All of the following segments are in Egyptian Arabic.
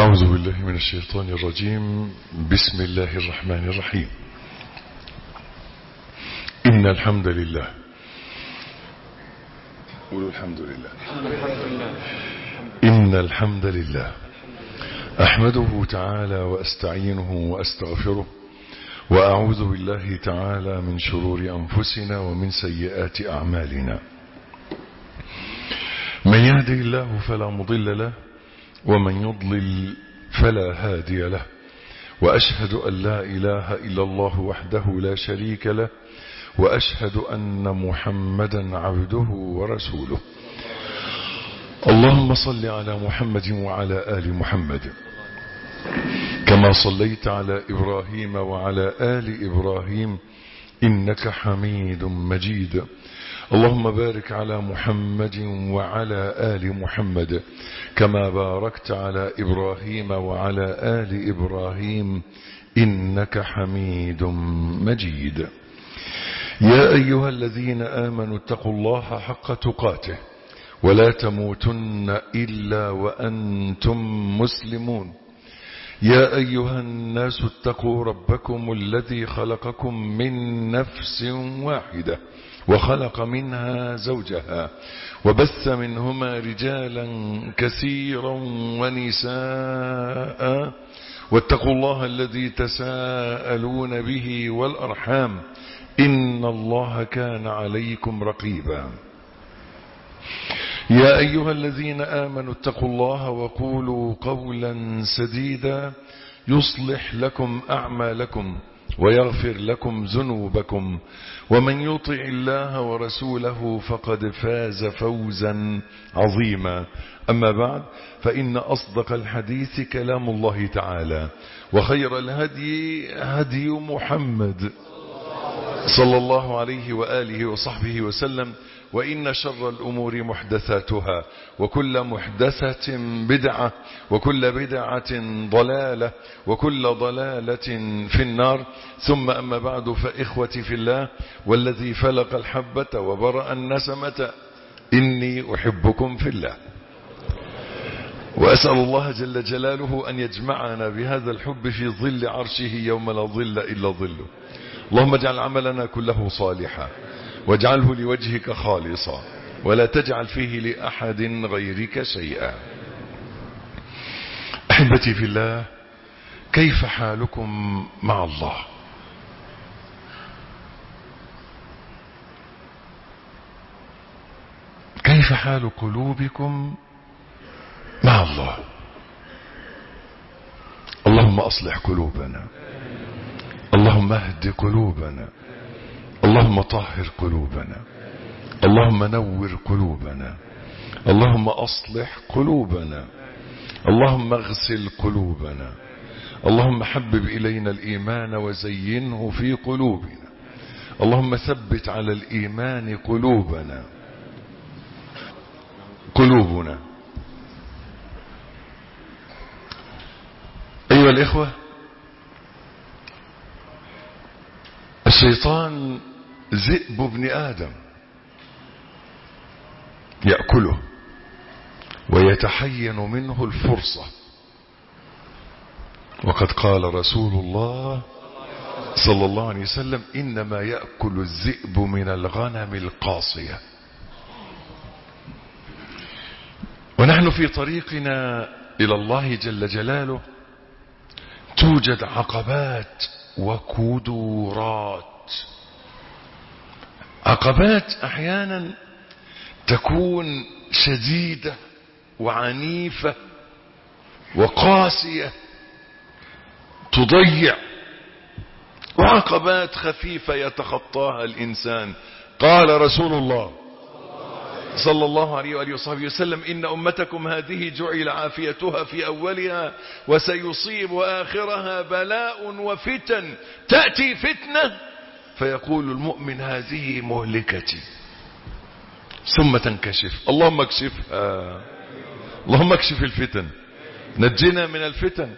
أعوذ بالله من الشيطان الرجيم بسم الله الرحمن الرحيم إن الحمد لله قولوا الحمد لله إن الحمد لله أحمده تعالى وأستعينه وأستغفره وأعوذ بالله تعالى من شرور أنفسنا ومن سيئات أعمالنا من يهده الله فلا مضل له ومن يضلل فلا هادي له وأشهد أن لا إله إلا الله وحده لا شريك له وأشهد أن محمدا عبده ورسوله اللهم صل على محمد وعلى آل محمد كما صليت على إبراهيم وعلى آل إبراهيم إنك حميد مجيد اللهم بارك على محمد وعلى آل محمد كما باركت على إبراهيم وعلى آل إبراهيم إنك حميد مجيد يا أيها الذين آمنوا اتقوا الله حق تقاته ولا تموتن إلا وأنتم مسلمون يا أيها الناس اتقوا ربكم الذي خلقكم من نفس واحدة وخلق منها زوجها وبث منهما رجالا كثيرا ونساء واتقوا الله الذي تساءلون به والأرحام إن الله كان عليكم رقيبا يا أيها الذين آمنوا اتقوا الله وقولوا قولا سديدا يصلح لكم أعمالكم ويغفر لكم ذنوبكم ومن يطع الله ورسوله فقد فاز فوزا عظيما أما بعد فإن أصدق الحديث كلام الله تعالى وخير الهدي هدي محمد صلى الله عليه وآله وصحبه وسلم وإن شر الأمور محدثاتها وكل محدثة بدعة وكل بدعة ضلالة وكل ضلالة في النار ثم أما بعد فإخوتي في الله والذي فلق الحبة وبرأ النسمة إني أحبكم في الله وأسأل الله جل جلاله أن يجمعنا بهذا الحب في ظل عرشه يوم لا ظل إلا ظله اللهم اجعل عملنا كله صالحا واجعله لوجهك خالصا ولا تجعل فيه لأحد غيرك شيئا أحبتي في الله كيف حالكم مع الله كيف حال قلوبكم مع الله اللهم أصلح قلوبنا اللهم اهد قلوبنا اللهم طهر قلوبنا اللهم نور قلوبنا اللهم أصلح قلوبنا اللهم اغسل قلوبنا اللهم حبب إلينا الإيمان وزينه في قلوبنا اللهم ثبت على الإيمان قلوبنا قلوبنا أيها الإخوة الشيطان ذئب ابن آدم يأكله ويتحين منه الفرصة وقد قال رسول الله صلى الله عليه وسلم إنما يأكل الذئب من الغنم القاصية ونحن في طريقنا إلى الله جل جلاله توجد عقبات وكدورات عقبات احيانا تكون شديدة وعنيفة وقاسية تضيع وعقبات خفيفة يتخطاها الإنسان قال رسول الله صلى الله عليه وآله وصحبه وسلم إن أمتكم هذه جعل عافيتها في أولها وسيصيب آخرها بلاء وفتن تأتي فتنة فيقول المؤمن هذه مهلكتي ثم تنكشف اللهم اكشفها اللهم اكشف الفتن نجنا من الفتن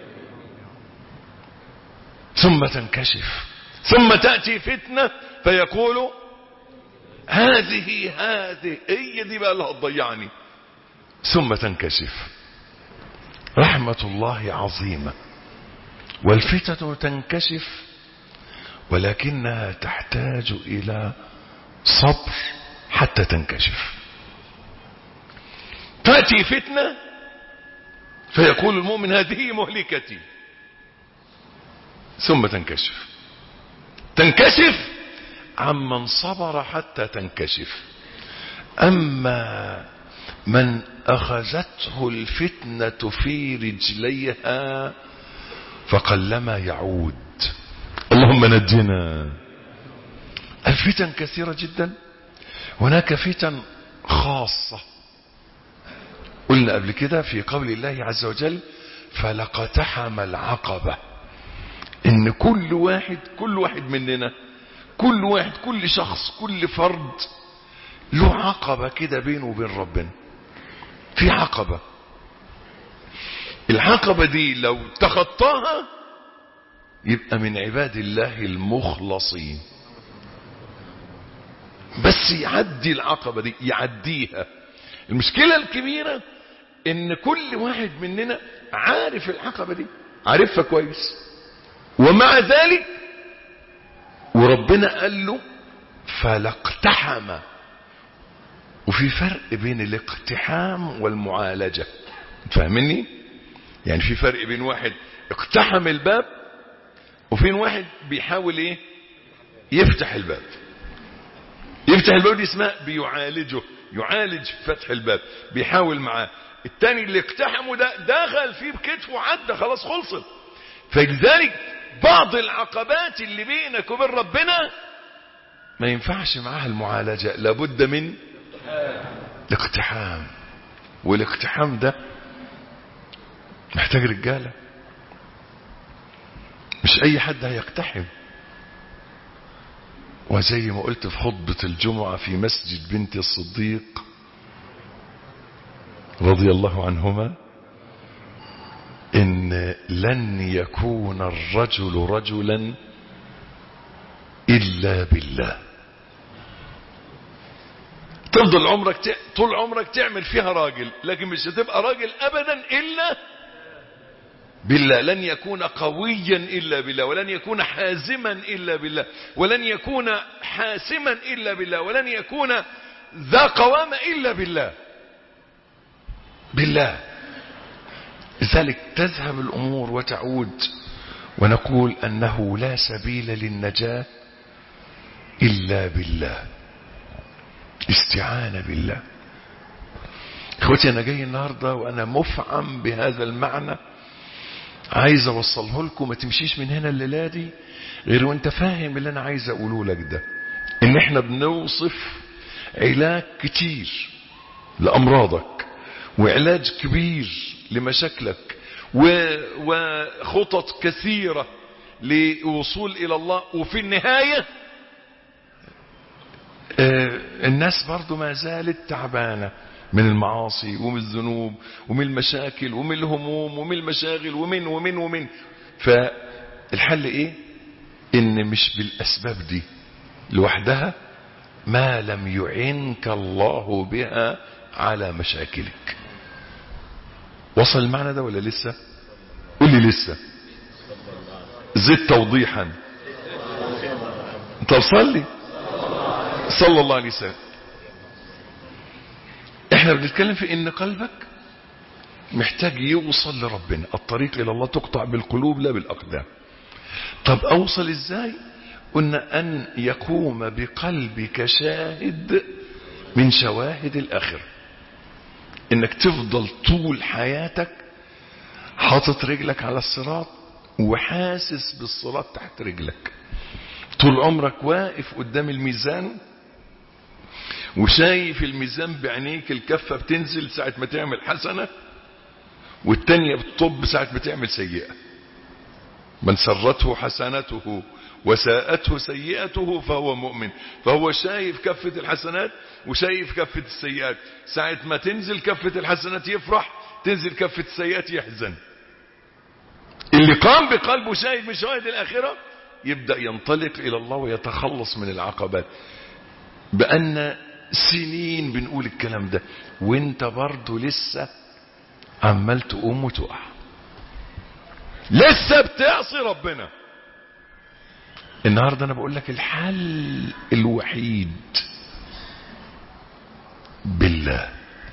ثم تنكشف ثم تأتي فتنة فيقول هذه هذه هي دي بقى اللي هتضيعني ثم تنكشف رحمة الله عظيمة والفتن تنكشف ولكنها تحتاج إلى صبر حتى تنكشف تأتي فتنة فيقول المؤمن هذه مهلكتي ثم تنكشف تنكشف عمن صبر حتى تنكشف أما من أخذته الفتنة في رجليها فقلما يعود اللهم نجنا الفتن كثيرة جدا هناك فتن خاصة قلنا قبل كده في قول الله عز وجل فلقتحم العقبة ان كل واحد كل واحد مننا كل واحد كل شخص كل فرد له عقبة كده بينه وبين ربنا في عقبة العقبة دي لو تخطاها يبقى من عباد الله المخلصين بس يعدي العقبة دي يعديها المشكلة الكبيرة ان كل واحد مننا عارف العقبة دي عارفها كويس ومع ذلك وربنا قال له فلاقتحم وفي فرق بين الاقتحام والمعالجة فاهمني يعني في فرق بين واحد اقتحم الباب وفين واحد بيحاول ايه يفتح الباب يفتح الباب دي اسمها بيعالجه يعالج فتح الباب بيحاول معاه التاني اللي اقتحمه ده دخل فيه بكتفه وعدى خلاص خلصت فلذلك بعض العقبات اللي بينك وبين ربنا ما ينفعش معاها المعالجة لابد من الاقتحام والاقتحام ده محتاج رجالة مش اي حد هيقتحم وزي ما قلت في خطبة الجمعة في مسجد بنت الصديق رضي الله عنهما ان لن يكون الرجل رجلا الا بالله تفضل عمرك ت... طول عمرك تعمل فيها راجل لكن مش هتبقى راجل ابدا الا بالله لن يكون قويا الا بالله ولن يكون حازما الا بالله ولن يكون حاسما الا بالله ولن يكون ذا قوامة الا بالله بالله لذلك تذهب الامور وتعود ونقول انه لا سبيل للنجاة الا بالله استعانة بالله اخوتي انا جاي النهاردة وانا مفعم بهذا المعنى عايز اوصله لكم ما تمشيش من هنا الليلة دي غير وانت فاهم اللي انا عايز اقوله لك ده ان احنا بنوصف علاج كتير لامراضك وعلاج كبير لمشاكلك وخطط كثيرة للوصول الى الله وفي النهاية الناس برضو ما زالت تعبانة من المعاصي ومن الذنوب ومن المشاكل ومن الهموم ومن المشاغل ومن ومن ومن فالحل ايه ان مش بالاسباب دي لوحدها ما لم يعنك الله بها على مشاكلك وصل المعنى ده ولا لسه قول لي لسه زد توضيحا طب صلي صلى الله عليه وسلم احنا بنتكلم في ان قلبك محتاج يوصل لربنا الطريق الى الله تقطع بالقلوب لا بالاقدام طب اوصل ازاي قلنا ان يقوم بقلبك شاهد من شواهد الاخره انك تفضل طول حياتك حاطط رجلك على الصراط وحاسس بالصراط تحت رجلك طول عمرك واقف قدام الميزان وشايف الميزان بعينيك الكفة بتنزل ساعة ما تعمل حسنة والتانية بتطب ساعة ما تعمل سيئة من سرته حسنته وساءته سيئته فهو مؤمن فهو شايف كفة الحسنات وشايف كفة السيئات ساعة ما تنزل كفة الحسنات يفرح تنزل كفة السيئات يحزن اللي قام بقلبه شايف من شواهد الآخرة يبدأ ينطلق إلى الله ويتخلص من العقبات بأن سنين بنقول الكلام ده وانت برضه لسه عمال تقوم وتقع لسه بتعصي ربنا النهاردة انا بقول لك الحل الوحيد بالله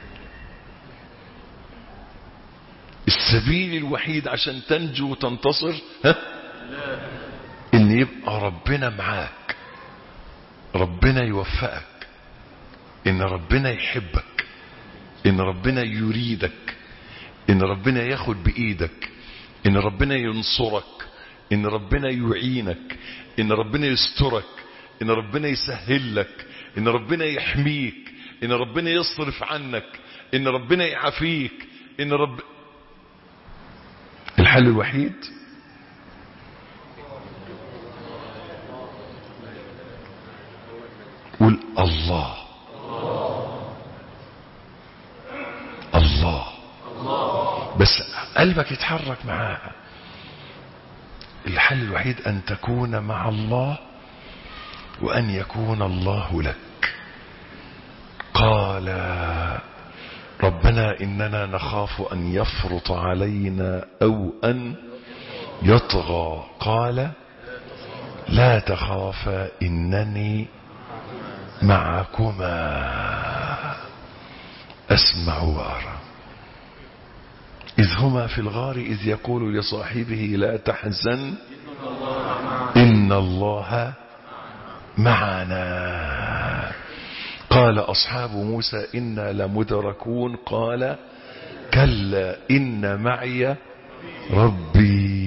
السبيل الوحيد عشان تنجو وتنتصر ها ان يبقى ربنا معاك ربنا يوفقك ان ربنا يحبك ان ربنا يريدك ان ربنا ياخد بايدك ان ربنا ينصرك ان ربنا يعينك ان ربنا يسترك ان ربنا يسهل لك ان ربنا يحميك ان ربنا يصرف عنك ان ربنا يعافيك ان رب الحل الوحيد قول الله الله بس قلبك يتحرك معاها الحل الوحيد ان تكون مع الله وان يكون الله لك قال ربنا اننا نخاف ان يفرط علينا او ان يطغى قال لا تخافا انني معكما اسمع وارى اذ هما في الغار اذ يقول لصاحبه لا تحزن ان الله معنا قال اصحاب موسى انا لمدركون قال كلا ان معي ربي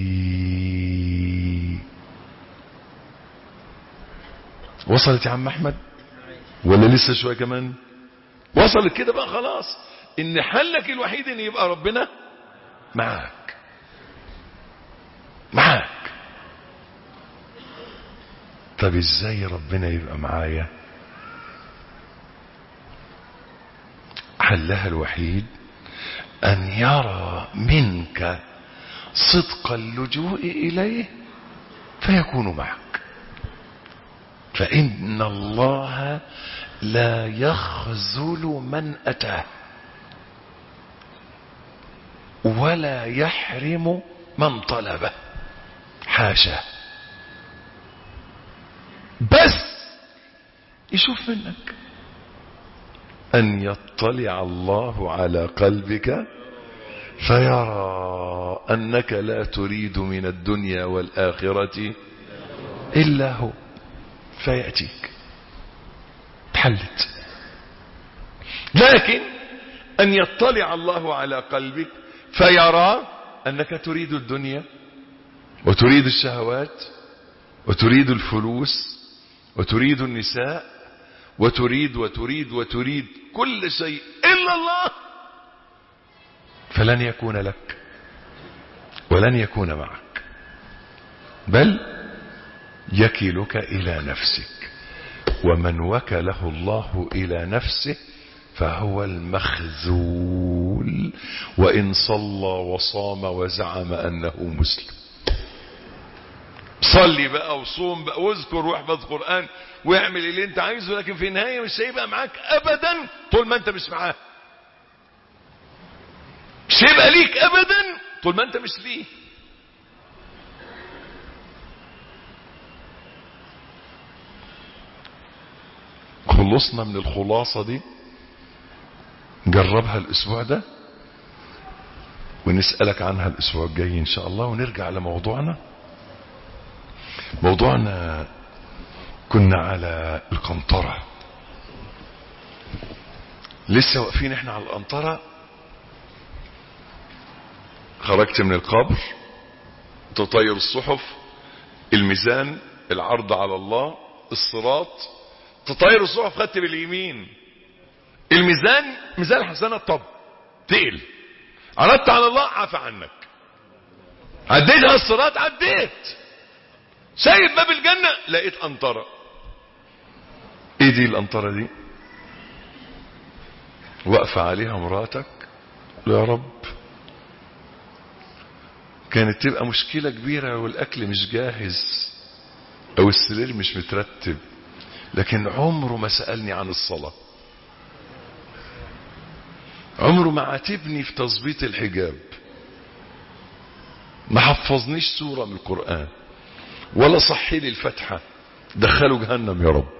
وصلت يا عم احمد ولا لسه شويه كمان وصلت كده بقى خلاص ان حلك الوحيد ان يبقى ربنا معاك معاك طب ازاي ربنا يبقى معايا حلها الوحيد ان يرى منك صدق اللجوء اليه فيكون معك فان الله لا يخذل من اتاه ولا يحرم من طلبه حاشا بس يشوف منك ان يطلع الله على قلبك فيرى انك لا تريد من الدنيا والاخره الا هو فياتيك تحلت لكن ان يطلع الله على قلبك فيرى انك تريد الدنيا وتريد الشهوات وتريد الفلوس وتريد النساء وتريد وتريد وتريد كل شيء الا الله فلن يكون لك ولن يكون معك بل يكلك الى نفسك ومن وكله الله الى نفسه فهو المخذول وان صلى وصام وزعم انه مسلم صلي بقى وصوم بقى واذكر واحفظ قرآن واعمل اللي انت عايزه لكن في النهاية مش هيبقى معاك ابدا طول ما انت مش معاه مش هيبقى ليك ابدا طول ما انت مش ليه خلصنا من الخلاصة دي جربها الاسبوع ده ونسألك عنها الاسبوع الجاي ان شاء الله ونرجع لموضوعنا موضوعنا كنا على القنطرة لسه واقفين احنا على القنطرة خرجت من القبر تطير الصحف الميزان العرض على الله الصراط تطير الصحف خدت باليمين الميزان ميزان حسنة طب تقل عرضت على الله عفى عنك عديت على الصراط عديت سايب باب الجنة لقيت قنطرة ايه دي القنطرة دي واقفة عليها مراتك يا رب كانت تبقى مشكلة كبيرة والاكل مش جاهز او السرير مش مترتب لكن عمره ما سألني عن الصلاة عمره ما عاتبني في تظبيط الحجاب ما حفظنيش سورة من القرآن ولا صحي لي الفتحة دخلوا جهنم يا رب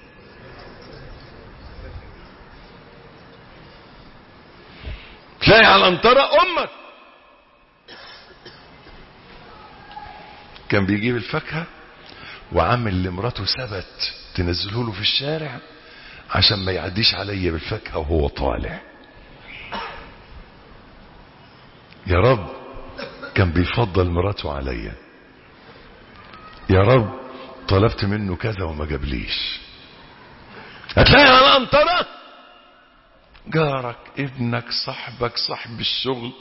تلاقي على الانطرة امك كان بيجيب الفاكهة وعامل لمراته سبت تنزله له في الشارع عشان ما يعديش عليا بالفاكهة وهو طالع يا رب كان بيفضل مراته عليا يا رب طلبت منه كذا وما جابليش هتلاقي على الانطرة جارك ابنك صاحبك صاحب الشغل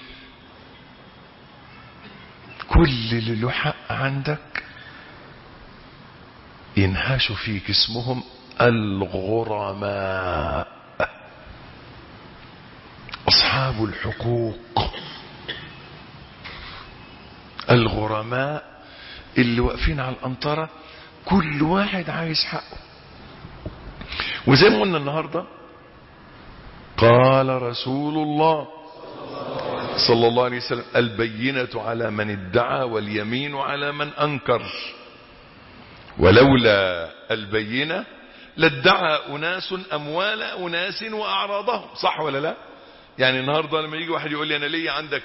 كل اللي له حق عندك ينهاشوا فيك اسمهم الغرماء اصحاب الحقوق الغرماء اللي واقفين على القنطرة كل واحد عايز حقه وزي ما قلنا النهارده قال رسول الله صلى الله عليه وسلم البينة على من ادعى واليمين على من أنكر ولولا البينة لادعى أناس أموال أناس وأعراضهم صح ولا لا يعني النهاردة لما يجي واحد يقول لي أنا ليا عندك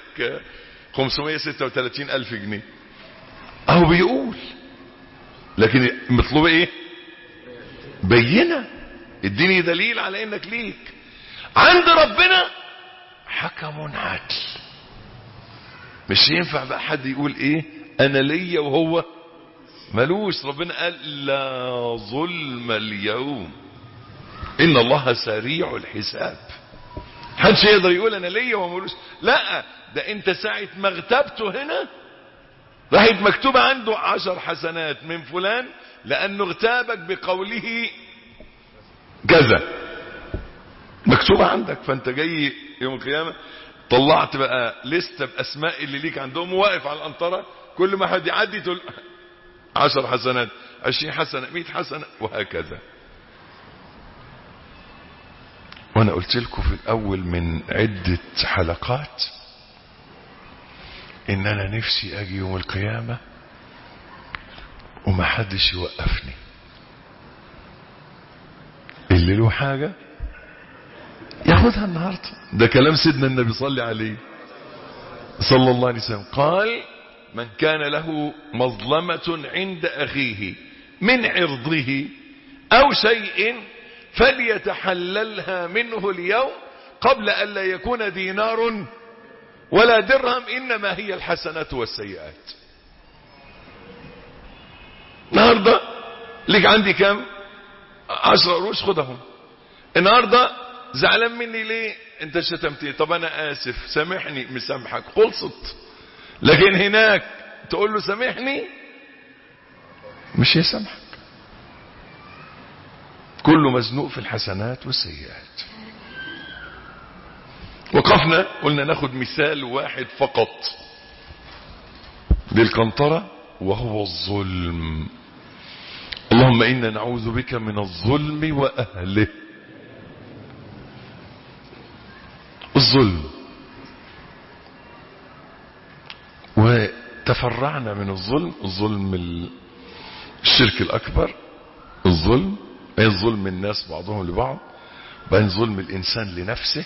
536 ألف جنيه أهو بيقول لكن مطلوب إيه بينة اديني دليل على انك ليك عند ربنا حكم عدل مش ينفع بقى حد يقول ايه انا ليا وهو ملوش ربنا قال لا ظلم اليوم ان الله سريع الحساب محدش يقدر يقول انا ليا وملوش لا ده انت ساعة ما اغتبته هنا راحت مكتوبة عنده عشر حسنات من فلان لانه اغتابك بقوله كذا مكتوبة عندك فانت جاي يوم القيامة طلعت بقى لستة باسماء اللي ليك عندهم واقف على القنطرة كل ما حد يعدي تقول عشر حسنات عشرين حسنة مئة حسنة وهكذا وانا قلت لكم في الاول من عدة حلقات ان انا نفسي اجي يوم القيامة وما حدش يوقفني اللي له حاجة ياخدها النهاردة ده كلام سيدنا النبي صلى عليه صلى الله عليه وسلم قال من كان له مظلمة عند أخيه من عرضه أو شيء فليتحللها منه اليوم قبل أن لا يكون دينار ولا درهم إنما هي الحسنات والسيئات النهاردة لك عندي كم عشر قروش خدهم النهاردة زعلان مني ليه انت شتمتني طب انا اسف سامحني مسامحك خلصت لكن هناك تقول له سامحني مش يسامحك كله مزنوق في الحسنات والسيئات وقفنا قلنا ناخد مثال واحد فقط للقنطرة وهو الظلم اللهم إنا نعوذ بك من الظلم وأهله الظلم وتفرعنا من الظلم الظلم الشرك الأكبر الظلم أي ظلم الناس بعضهم لبعض بين ظلم الإنسان لنفسه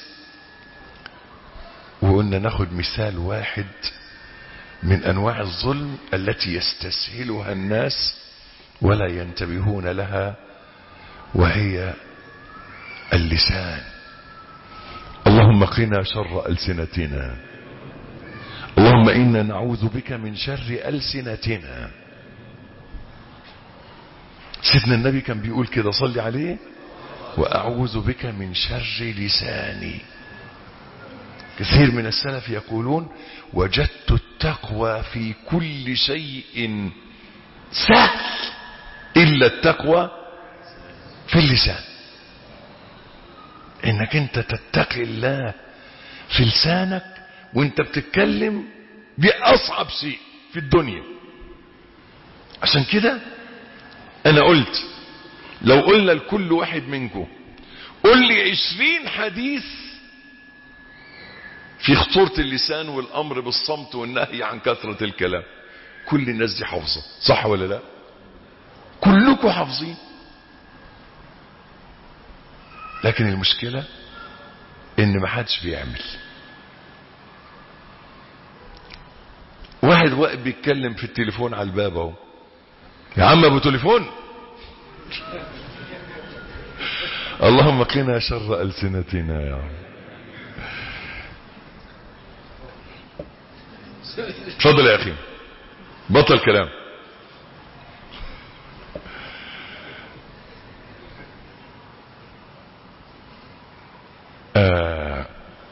وقلنا ناخد مثال واحد من أنواع الظلم التي يستسهلها الناس ولا ينتبهون لها وهي اللسان اللهم قنا شر ألسنتنا اللهم إنا نعوذ بك من شر ألسنتنا سيدنا النبي كان بيقول كده صلي عليه وأعوذ بك من شر لساني كثير من السلف يقولون وجدت التقوى في كل شيء سهل إلا التقوى في اللسان انك انت تتقي الله في لسانك وانت بتتكلم بأصعب شيء في الدنيا عشان كده انا قلت لو قلنا لكل واحد منكم قل لي عشرين حديث في خطورة اللسان والأمر بالصمت والنهي عن كثرة الكلام كل الناس دي حافظة صح ولا لا كلكم حافظين لكن المشكلة ان ما حدش بيعمل واحد واقف بيتكلم في التليفون على الباب اهو يا عم ابو تليفون اللهم قنا شر ألسنتنا يا رب اتفضل يا اخي بطل كلام آه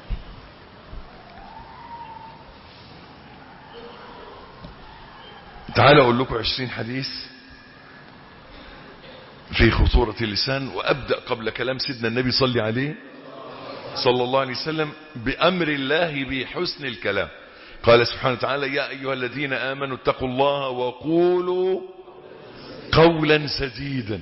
تعالوا اقول لكم عشرين حديث في خطورة اللسان وابدأ قبل كلام سيدنا النبي صلي عليه صلى الله عليه وسلم بأمر الله بحسن الكلام قال سبحانه وتعالى يا أيها الذين آمنوا اتقوا الله وقولوا قولا سديدا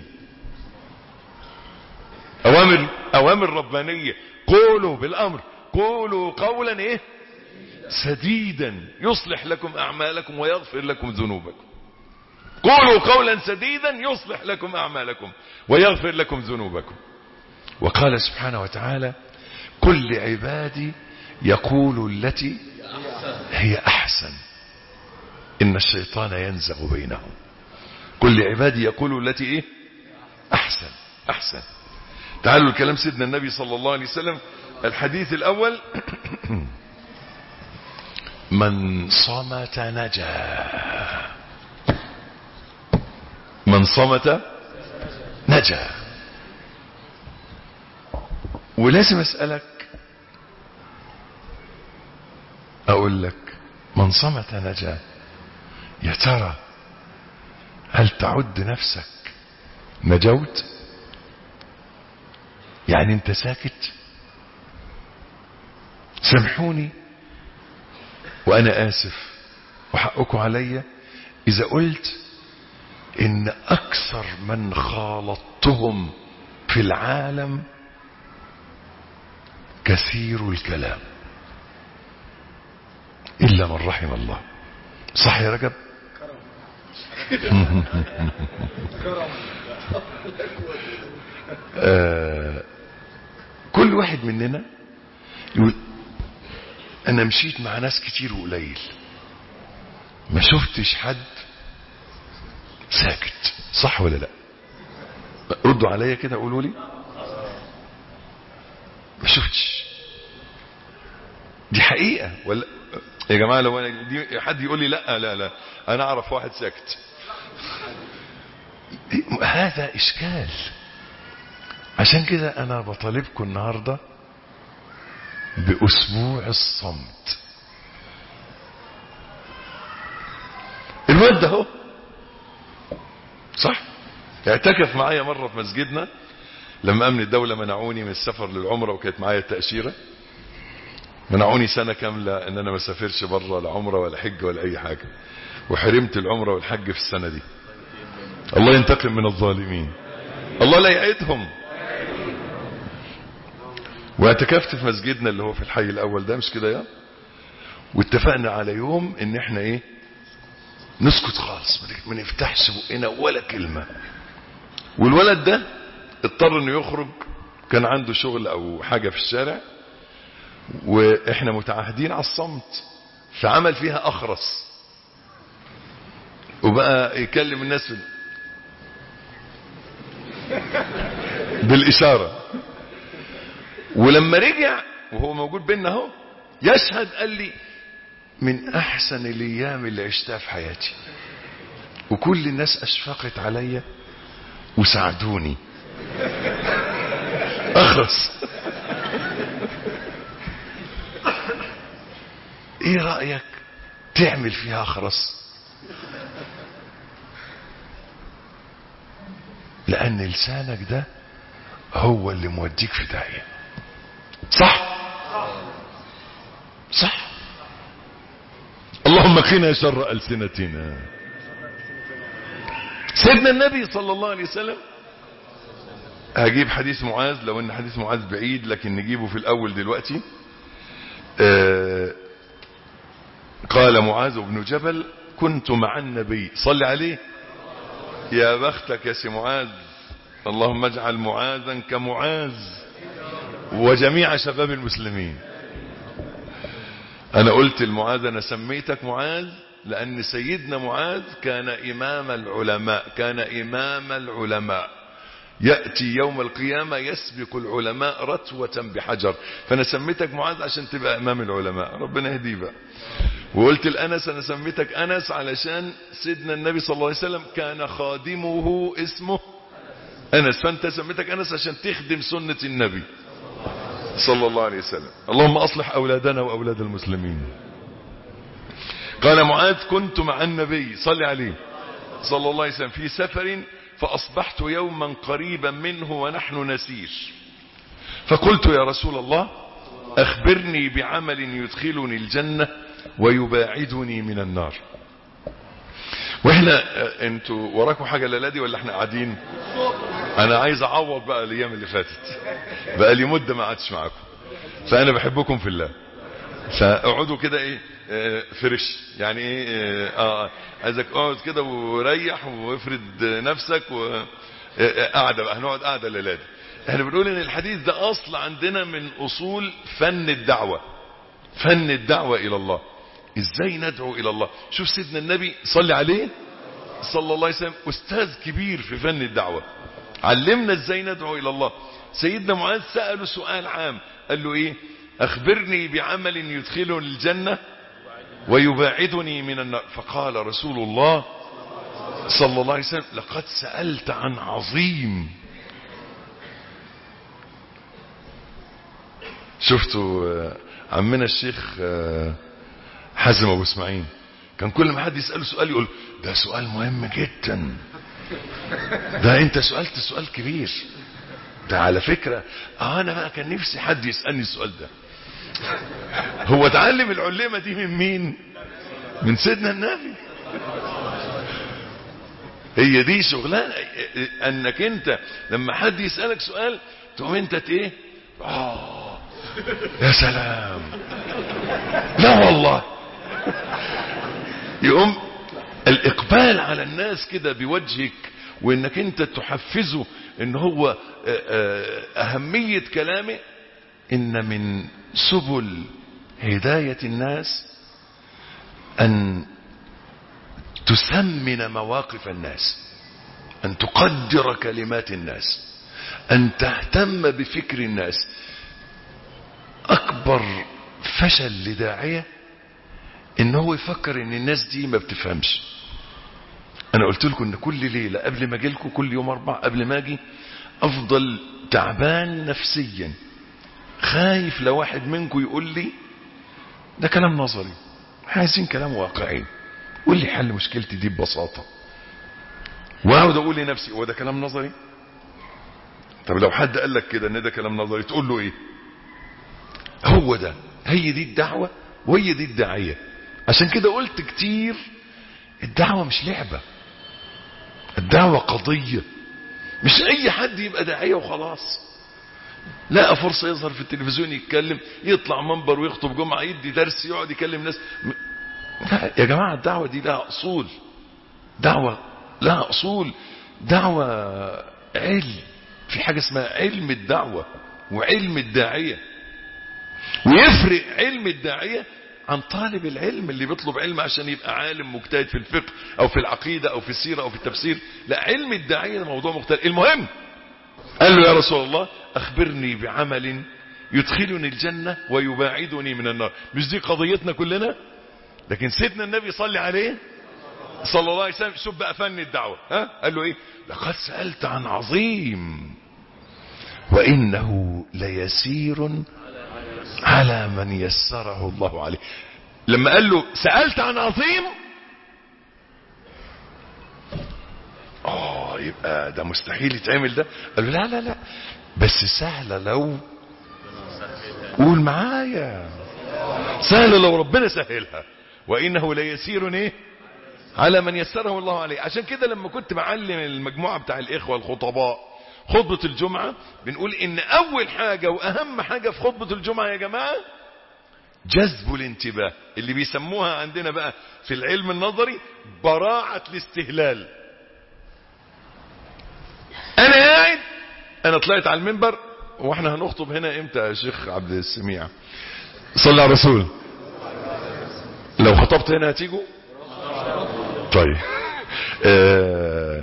أوامر, أوامر ربانية قولوا بالأمر قولوا قولا إيه سديدا يصلح لكم أعمالكم ويغفر لكم ذنوبكم قولوا قولا سديدا يصلح لكم أعمالكم ويغفر لكم ذنوبكم وقال سبحانه وتعالى كل عبادي يقول التي هي أحسن إن الشيطان ينزغ بينهم كل عبادي يقول التي إيه أحسن أحسن تعالوا الكلام سيدنا النبي صلى الله عليه وسلم الحديث الأول من صمت نجا من صمت نجا ولازم أسألك أقول لك من صمت نجا يا ترى هل تعد نفسك نجوت يعني انت ساكت سامحوني وانا اسف وحقكم عليا اذا قلت ان اكثر من خالطتهم في العالم كثير الكلام الا من رحم الله صح يا رجب آه كل واحد مننا يقول انا مشيت مع ناس كتير وقليل ما شفتش حد ساكت صح ولا لا ردوا عليا كده قولوا لي ما شفتش دي حقيقة ولا يا جماعة لو أنا دي حد يقول لي لا لا لا أنا أعرف واحد ساكت هذا إشكال عشان كده أنا بطالبكم النهاردة بأسبوع الصمت الواد ده اهو صح اعتكف معايا مرة في مسجدنا لما أمن الدولة منعوني من السفر للعمرة وكانت معايا التأشيرة منعوني سنة كاملة ان انا ما سافرش بره لا عمرة ولا حج ولا اي حاجة وحرمت العمرة والحج في السنة دي الله ينتقم من الظالمين الله لا يعيدهم واعتكفت في مسجدنا اللي هو في الحي الاول ده مش كده يا واتفقنا على يوم ان احنا ايه نسكت خالص ما نفتحش بقنا ولا كلمة والولد ده اضطر انه يخرج كان عنده شغل او حاجة في الشارع واحنا متعهدين على الصمت فعمل فيها اخرس وبقى يكلم الناس بالاشاره ولما رجع وهو موجود بينا اهو يشهد قال لي من احسن الايام اللي عشتها في حياتي وكل الناس اشفقت عليا وساعدوني اخرس ايه رأيك تعمل فيها خرس لان لسانك ده هو اللي موديك في داهية صح صح اللهم قنا شر ألسنتنا سيدنا النبي صلى الله عليه وسلم هجيب حديث معاذ لو ان حديث معاذ بعيد لكن نجيبه في الاول دلوقتي آه قال معاذ بن جبل كنت مع النبي صل عليه يا بختك يا سي معاذ اللهم اجعل معاذا كمعاذ وجميع شباب المسلمين انا قلت المعاذ انا سميتك معاذ لان سيدنا معاذ كان امام العلماء كان امام العلماء يأتي يوم القيامة يسبق العلماء رتوة بحجر فانا سميتك معاذ عشان تبقى امام العلماء ربنا يهديه بقى وقلت الانس انا سميتك انس علشان سيدنا النبي صلى الله عليه وسلم كان خادمه اسمه انس فانت سميتك انس عشان تخدم سنة النبي صلى الله عليه وسلم اللهم اصلح اولادنا واولاد المسلمين قال معاذ كنت مع النبي صلى عليه صلى الله عليه وسلم في سفر فاصبحت يوما قريبا منه ونحن نسير فقلت يا رسول الله اخبرني بعمل يدخلني الجنة ويباعدني من النار واحنا انتوا وراكم حاجة الليلة دي ولا احنا قاعدين انا عايز اعوض بقى الايام اللي فاتت بقى لي مدة ما قعدتش معاكم فانا بحبكم في الله فاقعدوا كده ايه اه فرش يعني ايه اه عايزك اقعد كده وريح وافرد نفسك وقعدة بقى هنقعد قعدة الليلة دي احنا بنقول ان الحديث ده اصل عندنا من اصول فن الدعوة فن الدعوة الى الله ازاي ندعو الى الله شوف سيدنا النبي صلي عليه صلى الله عليه وسلم استاذ كبير في فن الدعوة علمنا ازاي ندعو الى الله سيدنا معاذ سأله سؤال عام قال له ايه اخبرني بعمل يدخلني الجنة ويباعدني من النار فقال رسول الله صلى الله عليه وسلم لقد سألت عن عظيم شفتوا عمنا الشيخ حازم ابو اسماعيل كان كل ما حد يسأله سؤال يقول ده سؤال مهم جدا ده انت سألت سؤال كبير ده على فكرة اه انا بقى كان نفسي حد يسألني السؤال ده هو اتعلم العلمة دي من مين من سيدنا النبي هي دي شغلانة انك انت لما حد يسألك سؤال تقوم انت ايه اه يا سلام لا والله يقوم الاقبال على الناس كده بوجهك وانك انت تحفزه ان هو اهمية كلامه ان من سبل هداية الناس ان تسمن مواقف الناس ان تقدر كلمات الناس ان تهتم بفكر الناس اكبر فشل لداعية ان هو يفكر ان الناس دي ما بتفهمش انا قلت لكم ان كل ليلة قبل ما اجيلكم كل يوم اربع قبل ما اجي افضل تعبان نفسيا خايف لو واحد منكم يقول لي ده كلام نظري عايزين كلام واقعي قول لي حل مشكلتي دي ببساطة واقعد اقول لنفسي هو ده كلام نظري طب لو حد قال لك كده ان ده كلام نظري تقول له ايه هو ده هي دي الدعوة وهي دي الداعية عشان كده قلت كتير الدعوة مش لعبة الدعوة قضية مش اي حد يبقى داعية وخلاص لقى فرصة يظهر في التلفزيون يتكلم يطلع منبر ويخطب جمعة يدي درس يقعد يكلم ناس لا يا جماعة الدعوة دي لها اصول دعوة لها اصول دعوة علم في حاجة اسمها علم الدعوة وعلم الداعية ويفرق علم الداعية عن طالب العلم اللي بيطلب علم عشان يبقى عالم مجتهد في الفقه او في العقيدة او في السيرة او في التفسير لا علم الداعية ده موضوع مختلف المهم قال له يا رسول الله اخبرني بعمل يدخلني الجنة ويباعدني من النار مش دي قضيتنا كلنا لكن سيدنا النبي صلى عليه صلى الله عليه وسلم شوف بقى فن الدعوة ها قال له ايه لقد سألت عن عظيم وانه ليسير على من يسره الله عليه لما قال له سألت عن عظيم اه يبقى ده مستحيل يتعمل ده قال له لا لا لا بس سهلة لو قول معايا سهلة لو ربنا سهلها وإنه ليسير ايه على من يسره الله عليه عشان كده لما كنت بعلم المجموعة بتاع الإخوة الخطباء خطبة الجمعة بنقول إن أول حاجة وأهم حاجة في خطبة الجمعة يا جماعة جذب الانتباه اللي بيسموها عندنا بقى في العلم النظري براعة الاستهلال انا قاعد انا طلعت على المنبر واحنا هنخطب هنا امتى يا شيخ عبد السميع صلى على الرسول لو خطبت هنا هتيجوا طيب آه...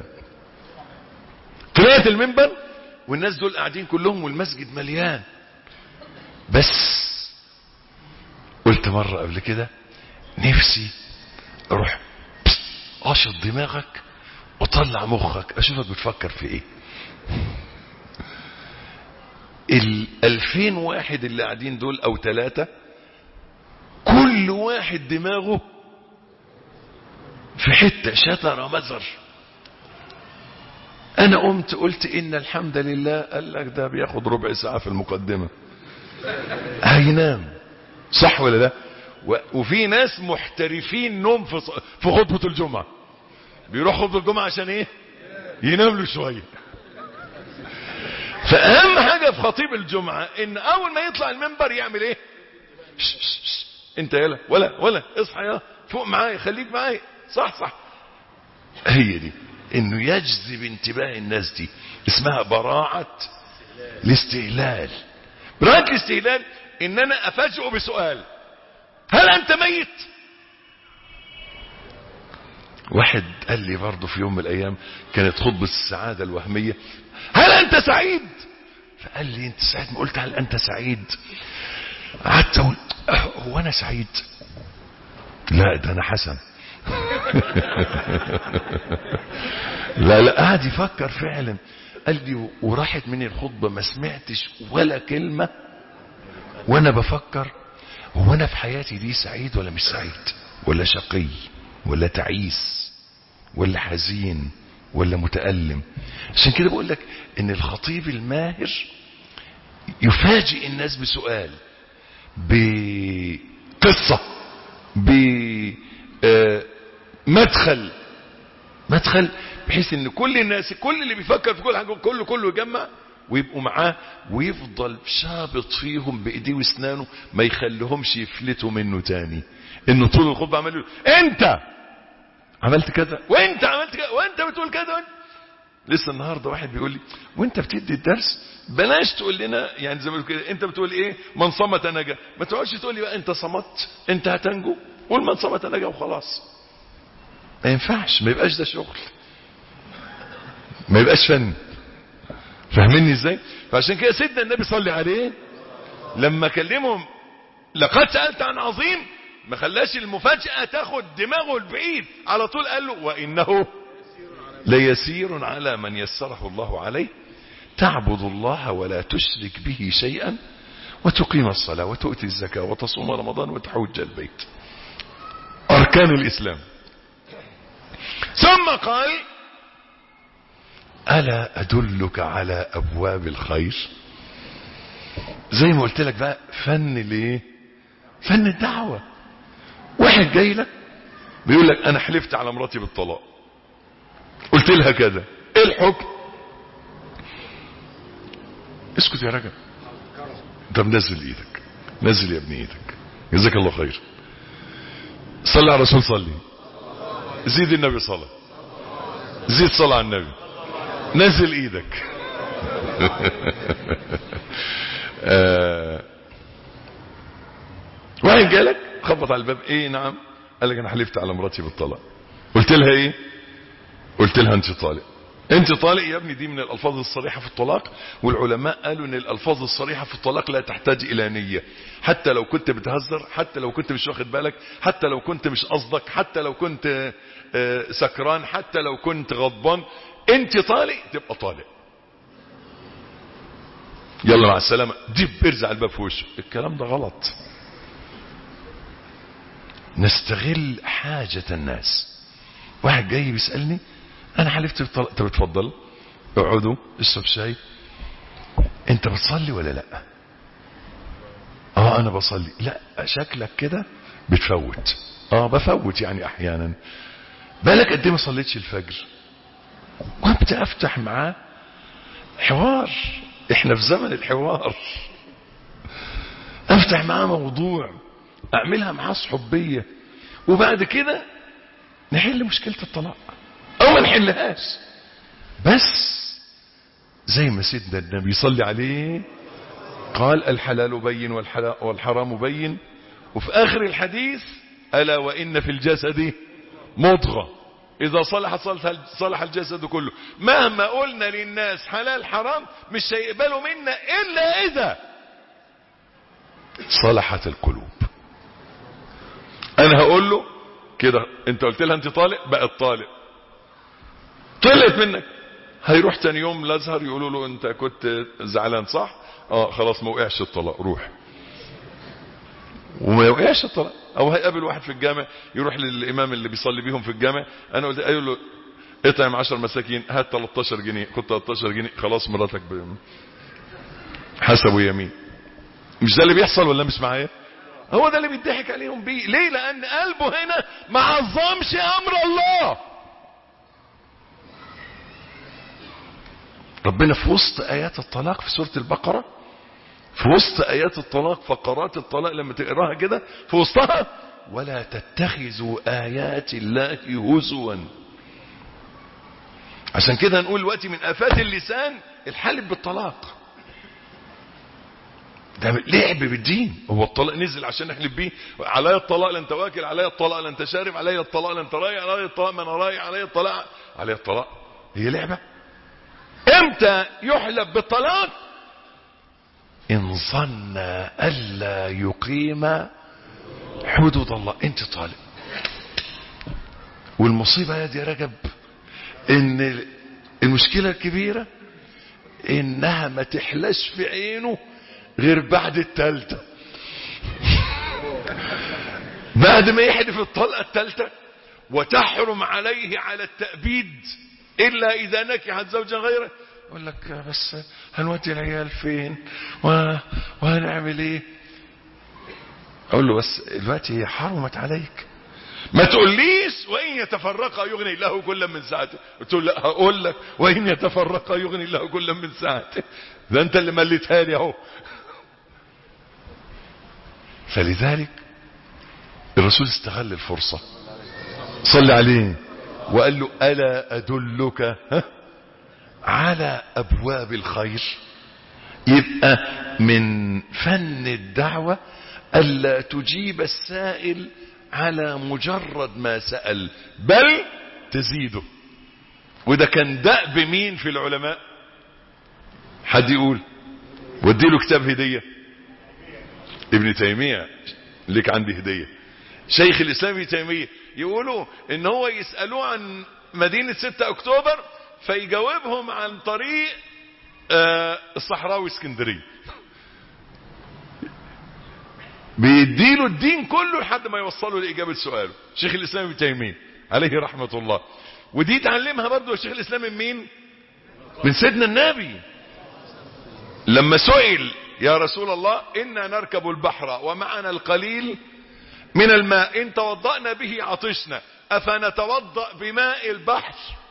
طلعت المنبر والناس دول قاعدين كلهم والمسجد مليان بس قلت مرة قبل كده نفسي اروح اشط دماغك وطلع مخك اشوفك بتفكر في ايه الالفين واحد اللي قاعدين دول او ثلاثة كل واحد دماغه في حتة شتر مزر انا قمت قلت ان الحمد لله قال لك ده بياخد ربع ساعة في المقدمة هينام صح ولا لا وفي ناس محترفين نوم في في خطبة الجمعة بيروح خطبة الجمعة عشان ايه ينام له شوية فاهم حاجة في خطيب الجمعة ان اول ما يطلع المنبر يعمل ايه شش شش شش. انت يلا ولا ولا اصحى يا فوق معايا خليك معايا صح صح هي دي انه يجذب انتباه الناس دي اسمها براعة الاستهلال براعة الاستهلال ان انا افاجئه بسؤال هل انت ميت واحد قال لي برضه في يوم من الايام كانت خطبة السعادة الوهمية هل انت سعيد فقال لي انت سعيد ما قلت هل انت سعيد قعدت اقول هو انا سعيد لا ده انا حسن لا لا قعد يفكر فعلا قال لي وراحت مني الخطبة ما سمعتش ولا كلمة وانا بفكر هو انا في حياتي دي سعيد ولا مش سعيد ولا شقي ولا تعيس ولا حزين ولا متألم عشان كده بقول لك ان الخطيب الماهر يفاجئ الناس بسؤال بقصة بمدخل مدخل بحيث ان كل الناس كل اللي بيفكر في كل حاجة كله كله يجمع ويبقوا معاه ويفضل شابط فيهم بايديه واسنانه ما يخليهمش يفلتوا منه تاني انه طول الخطبه عمال يقول انت عملت كذا وانت عملت كذا وانت بتقول كذا وانت لسه النهارده واحد بيقول لي وانت بتدي الدرس بلاش تقول لنا يعني زي ما كده انت بتقول ايه من صمت نجا ما تقعدش تقول لي بقى انت صمت انت هتنجو قول من صمت نجا وخلاص ما ينفعش ما يبقاش ده شغل ما يبقاش فن فاهميني ازاي فعشان كده سيدنا النبي صلى عليه لما كلمهم لقد سألت عن عظيم ما خلاش المفاجأة تاخد دماغه البعيد على طول قال له وإنه ليسير على من يسره الله عليه تعبد الله ولا تشرك به شيئا وتقيم الصلاة وتؤتي الزكاة وتصوم رمضان وتحج البيت أركان الإسلام ثم قال ألا أدلك على أبواب الخير زي ما قلت لك بقى فن ليه فن الدعوة واحد جاي لك بيقول لك أنا حلفت على مراتي بالطلاق قلت لها كذا ايه الحكم اسكت يا رجل طب نزل ايدك نزل يا ابن ايدك جزاك الله خير صلي على الرسول صلي زيد النبي صلاه زيد صلاه على النبي نزل ايدك آه. واحد جالك خبط على الباب ايه نعم قال لك انا حلفت على مراتي بالطلاق قلت لها ايه قلت لها انت طالق انت طالق يا ابني دي من الالفاظ الصريحة في الطلاق والعلماء قالوا ان الالفاظ الصريحة في الطلاق لا تحتاج الى نية حتى لو كنت بتهزر حتى لو كنت مش واخد بالك حتى لو كنت مش قصدك حتى لو كنت سكران حتى لو كنت غضبان انت طالق تبقى طالق يلا مع السلامة دي ارزع الباب في وشه الكلام ده غلط نستغل حاجة الناس واحد جاي بيسألني انا حلفت بالطلاق طب اتفضل اقعدوا اشرب شاي انت بتصلي ولا لا اه انا بصلي لا شكلك كده بتفوت اه بفوت يعني احيانا بالك قد ايه ما صليتش الفجر وابدا افتح معاه حوار احنا في زمن الحوار افتح معاه موضوع اعملها معاه صحوبية وبعد كده نحل مشكلة الطلاق او ما نحلهاش بس زي ما سيدنا النبي صلي عليه قال الحلال بين والحرام بين وفي اخر الحديث الا وان في الجسد مضغة اذا صلح صلح الجسد كله مهما قلنا للناس حلال حرام مش هيقبلوا منا الا اذا صلحت القلوب انا هقول له كده انت قلت لها انت طالق بقت طالق طلعت منك هيروح تاني يوم الازهر يقولوا له انت كنت زعلان صح اه خلاص ما وقعش الطلاق روح وما يوقعش الطلاق او هيقابل واحد في الجامع يروح للامام اللي بيصلي بيهم في الجامع انا قلت ايوه له اطعم 10 مساكين هات 13 جنيه خد 13 جنيه خلاص مراتك ب... حسبوا يمين مش ده اللي بيحصل ولا مش معايا هو ده اللي بيضحك عليهم بيه ليه لان قلبه هنا ما عظمش امر الله ربنا في وسط ايات الطلاق في سورة البقرة في وسط ايات الطلاق فقرات الطلاق لما تقراها كده في وسطها ولا تتخذوا ايات الله هزوا عشان كده نقول دلوقتي من افات اللسان الحلف بالطلاق ده لعب بالدين هو الطلاق نزل عشان نحلف بيه علي الطلاق لن واكل علي الطلاق لن شارب علي الطلاق لن راي علي الطلاق من راي علي الطلاق علي الطلاق هي لعبة امتى يحلف بالطلاق ان ظن الا يقيم حدود الله انت طالب والمصيبة يا دي رجب ان المشكلة الكبيرة انها ما تحلاش في عينه غير بعد التالتة بعد ما يحدف الطلقة التالتة وتحرم عليه على التأبيد إلا إذا نكحت زوجا غيره يقول لك بس هنودي العيال فين وهنعمل ايه اقول له بس دلوقتي هي حرمت عليك ما تقوليش وان يتفرقا يغني الله كل من ساعته قلت له لا هقول لك وان يتفرقا يغني الله كل من ساعته ده انت اللي مليتها لي اهو فلذلك الرسول استغل الفرصة صلى عليه وقال له ألا أدلك ها على أبواب الخير يبقى من فن الدعوة ألا تجيب السائل على مجرد ما سأل بل تزيده وده كان دأب مين في العلماء حد يقول ودي له كتاب هدية ابن تيمية لك عندي هدية شيخ الإسلام ابن تيمية يقولوا ان هو يسألوه عن مدينة 6 اكتوبر فيجاوبهم عن طريق آه الصحراوي اسكندرية بيديله الدين كله لحد ما يوصله لإجابة سؤاله شيخ الإسلام ابن تيمية عليه رحمة الله ودي تعلمها برضه شيخ الإسلام من مين من سيدنا النبي لما سئل يا رسول الله إنا نركب البحر ومعنا القليل من الماء إن توضأنا به عطشنا أفنتوضأ بماء البحر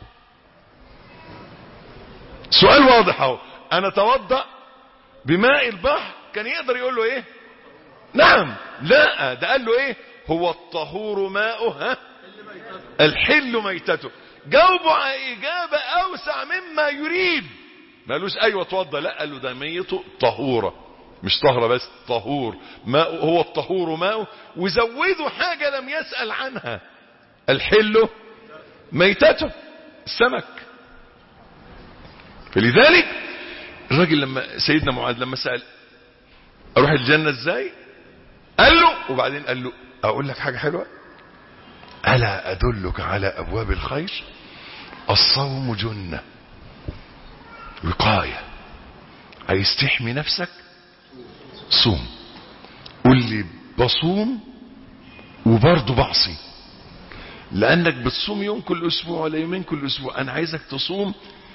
سؤال واضح اهو أنا توضأ بماء البحر كان يقدر يقول له إيه نعم لا ده قال له إيه هو الطهور ماؤه ها الحل ميتته جاوبوا على إجابة أوسع مما يريد ما قالوش أيوة اتوضى لا قال له ده ميته طهورة مش طهرة بس طهور ماء هو الطهور ماء وزودوا حاجة لم يسأل عنها الحل ميتته السمك فلذلك الراجل لما سيدنا معاذ لما سأل اروح الجنة ازاي قال له وبعدين قال له اقول لك حاجة حلوة ألا أدلك على أبواب الخير الصوم جنة وقاية عايز تحمي نفسك صوم قول لي بصوم وبرضه بعصي لانك بتصوم يوم كل اسبوع ولا يومين كل اسبوع انا عايزك تصوم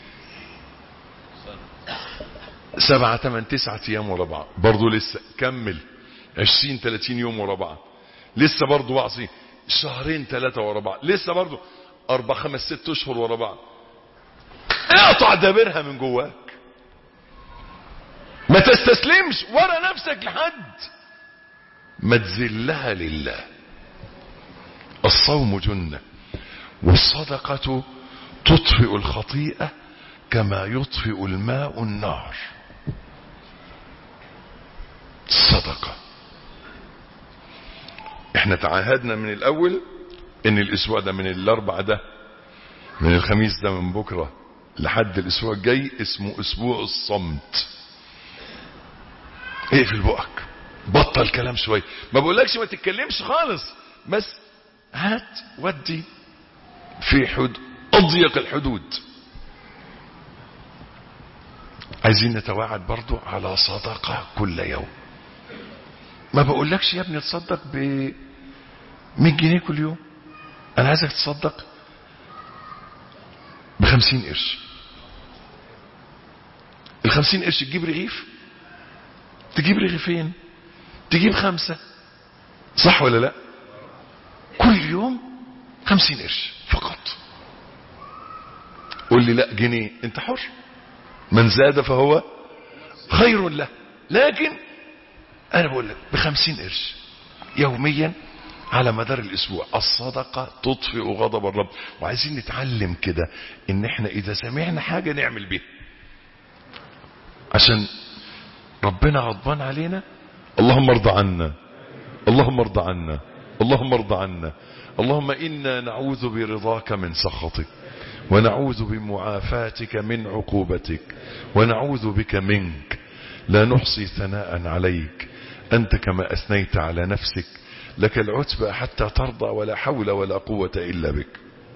سبعة تمن تسعة ايام ورا بعض برضه لسه كمل عشرين تلاتين يوم ورا بعض لسه برضه بعصي شهرين ثلاثة ورا بعض لسه برضه اربع خمس ست اشهر ورا بعض اقطع دابرها من جواك ما تستسلمش ورا نفسك لحد ما تذلها لله الصوم جنة والصدقة تطفئ الخطيئة كما يطفئ الماء النار الصدقة احنا تعاهدنا من الاول ان الاسبوع ده من الاربع ده من الخميس ده من بكرة لحد الاسبوع الجاي اسمه اسبوع الصمت اقفل بقك بطل كلام شوية ما بقولكش ما تتكلمش خالص بس هات ودي في حد اضيق الحدود عايزين نتواعد برضو على صدقة كل يوم ما بقولكش يا ابني تصدق ب 100 جنيه كل يوم انا عايزك تصدق ب 50 قرش ال 50 قرش تجيب رغيف تجيب رغيفين تجيب خمسة صح ولا لا كل يوم 50 قرش فقط قول لي لا جنيه انت حر من زاد فهو خير له لكن انا بقول لك بخمسين قرش يوميا على مدار الاسبوع الصدقة تطفئ غضب الرب وعايزين نتعلم كده ان احنا اذا سمعنا حاجة نعمل بيها عشان ربنا غضبان علينا اللهم ارضى عنا اللهم ارضى عنا اللهم ارضى عنا اللهم انا نعوذ برضاك من سخطك ونعوذ بمعافاتك من عقوبتك ونعوذ بك منك لا نحصي ثناء عليك أنت كما أثنيت على نفسك لك العتبى حتى ترضى ولا حول ولا قوة إلا بك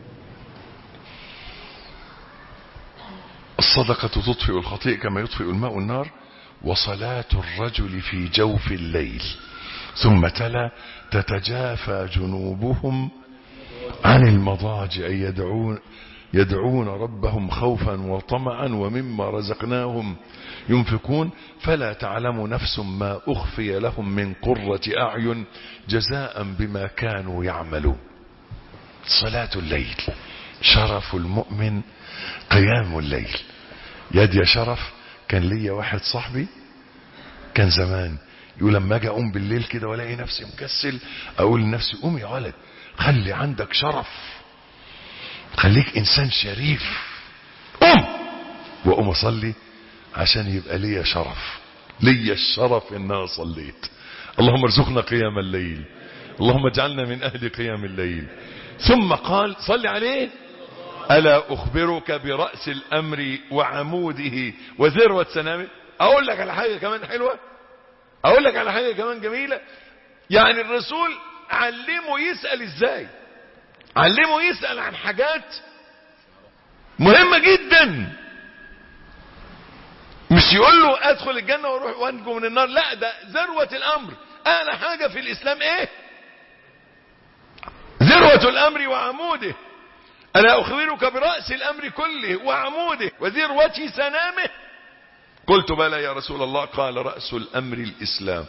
الصدقة تطفئ الخطيئة كما يطفئ الماء النار وصلاة الرجل في جوف الليل ثم تلا تتجافى جنوبهم عن المضاجع يدعون يدعون ربهم خوفا وطمعا ومما رزقناهم ينفقون فلا تعلم نفس ما أخفي لهم من قرة أعين جزاء بما كانوا يعملون صلاة الليل شرف المؤمن قيام الليل يد يا شرف كان ليا واحد صاحبي كان زمان يقول لما اجي اقوم بالليل كده والاقي نفسي مكسل اقول لنفسي قوم يا ولد خلي عندك شرف خليك انسان شريف قوم واقوم اصلي عشان يبقى ليا شرف ليا الشرف ان انا صليت اللهم ارزقنا قيام الليل اللهم اجعلنا من اهل قيام الليل ثم قال صل عليه الا اخبرك براس الامر وعموده وذروه سنامه اقول لك على حاجه كمان حلوه اقول لك على حاجه كمان جميله يعني الرسول علمه يسال ازاي علمه يسال عن حاجات مهمه جدا مش يقول له ادخل الجنه واروح وانجو من النار لا ده ذروه الامر اعلى حاجه في الاسلام ايه ذروه الامر وعموده الا اخبرك براس الامر كله وعموده وذروه سنامه قلت بلى يا رسول الله قال راس الامر الاسلام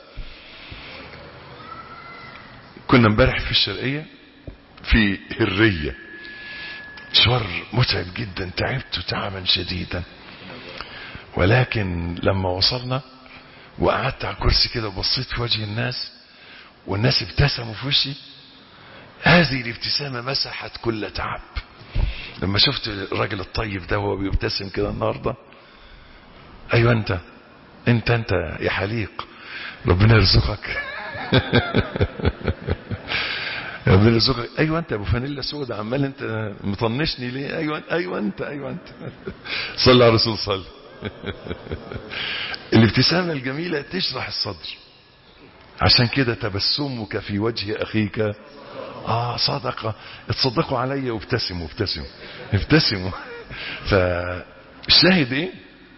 كنا امبارح في الشرقيه في هريه مشوار متعب جدا تعبت تعبا شديدا ولكن لما وصلنا وقعدت على الكرسي كده وبصيت في وجه الناس والناس ابتسموا في وشي هذه الابتسامة مسحت كل تعب لما شفت الراجل الطيب ده وهو بيبتسم كده النهارده ايوه انت انت انت يا حليق ربنا يرزقك ربنا يرزقك ايوه انت ابو فانيلا سود عمال انت مطنشني ليه ايوه ايوه انت ايوه انت صلى على الرسول صلى الابتسامة الجميلة تشرح الصدر عشان كده تبسمك في وجه أخيك آه صدقة اتصدقوا عليا وابتسموا ابتسموا ابتسموا فالشاهد ايه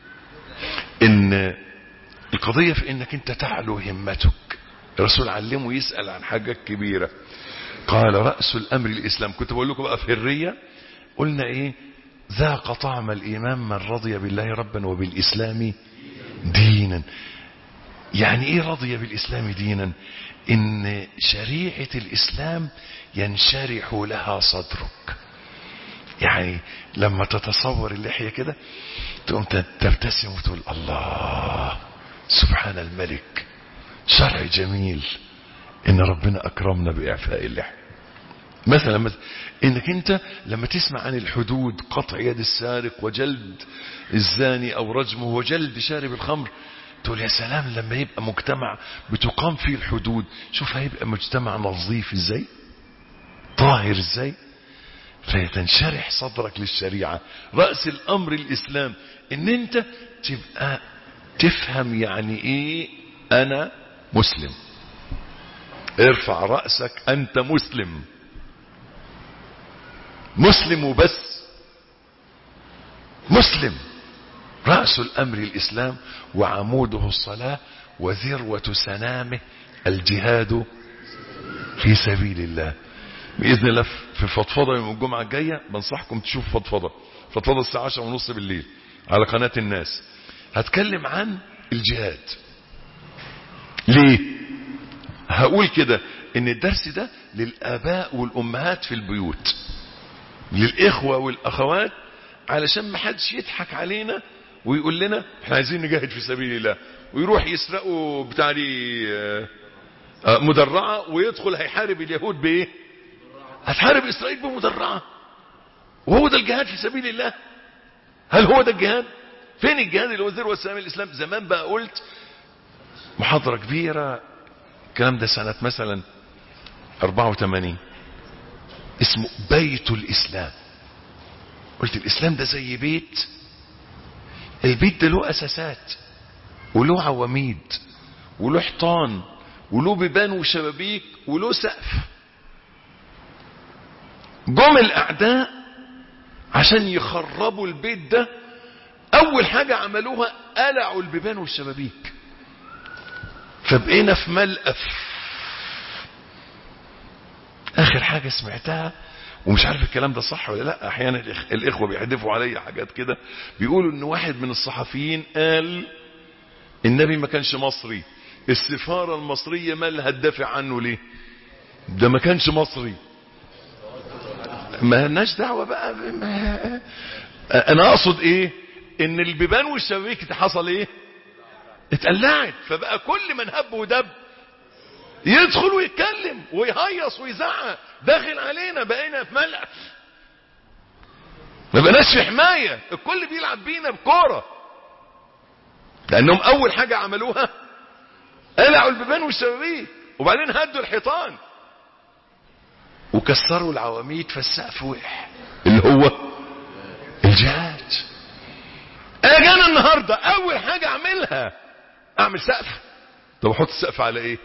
ان القضية في انك انت تعلو همتك الرسول علمه يسأل عن حاجات كبيرة قال رأس الامر الاسلام كنت بقول لكم بقى في الرية قلنا ايه ذاق طعم الإيمان من رضي بالله ربا وبالإسلام دينا يعني إيه رضي بالإسلام دينا إن شريعة الإسلام ينشرح لها صدرك يعني لما تتصور اللحية كده تقوم تبتسم وتقول الله سبحان الملك شرع جميل ان ربنا اكرمنا باعفاء اللحم مثلا مثلا انك انت لما تسمع عن الحدود قطع يد السارق وجلد الزاني او رجمه وجلد شارب الخمر تقول يا سلام لما يبقى مجتمع بتقام فيه الحدود شوف هيبقى مجتمع نظيف ازاي طاهر ازاي فيتنشرح صدرك للشريعة رأس الامر الاسلام ان انت تبقى تفهم يعني ايه انا مسلم ارفع رأسك انت مسلم مسلم وبس مسلم رأس الأمر الإسلام وعموده الصلاة وذروة سنامه الجهاد في سبيل الله بإذن الله في فضفضة يوم الجمعة الجاية بنصحكم تشوفوا فضفضة فضفضة الساعة 10 ونص بالليل على قناة الناس هتكلم عن الجهاد ليه هقول كده ان الدرس ده للآباء والأمهات في البيوت للإخوة والأخوات علشان ما حدش يضحك علينا ويقول لنا احنا عايزين نجاهد في سبيل الله ويروح يسرقوا بتاع دي مدرعة ويدخل هيحارب اليهود بايه هتحارب اسرائيل بمدرعة وهو ده الجهاد في سبيل الله هل هو ده الجهاد فين الجهاد اللي هو ذروة سلام الاسلام زمان بقى قلت محاضرة كبيرة الكلام ده سنة مثلا 84 اسمه بيت الاسلام قلت الاسلام ده زي بيت البيت ده له اساسات وله عواميد وله حيطان وله بيبان وشبابيك وله سقف جم الاعداء عشان يخربوا البيت ده اول حاجة عملوها قلعوا البيبان والشبابيك فبقينا في ملقف اخر حاجة سمعتها ومش عارف الكلام ده صح ولا لا احيانا الاخوة بيحدفوا علي حاجات كده بيقولوا ان واحد من الصحفيين قال النبي ما كانش مصري السفارة المصرية مالها تدافع عنه ليه ده ما كانش مصري ما لناش دعوة بقى ما انا اقصد ايه ان البيبان والشبابيك حصل ايه اتقلعت فبقى كل من هب ودب يدخل ويتكلم ويهيص ويزعق داخل علينا بقينا في ملعب ما بقناش في حماية الكل بيلعب بينا بكورة لانهم اول حاجة عملوها قلعوا البيبان والشبابيك وبعدين هدوا الحيطان وكسروا العواميد فالسقف وقع اللي هو الجهاد اجي انا النهارده اول حاجه اعملها اعمل سقف طب احط السقف على ايه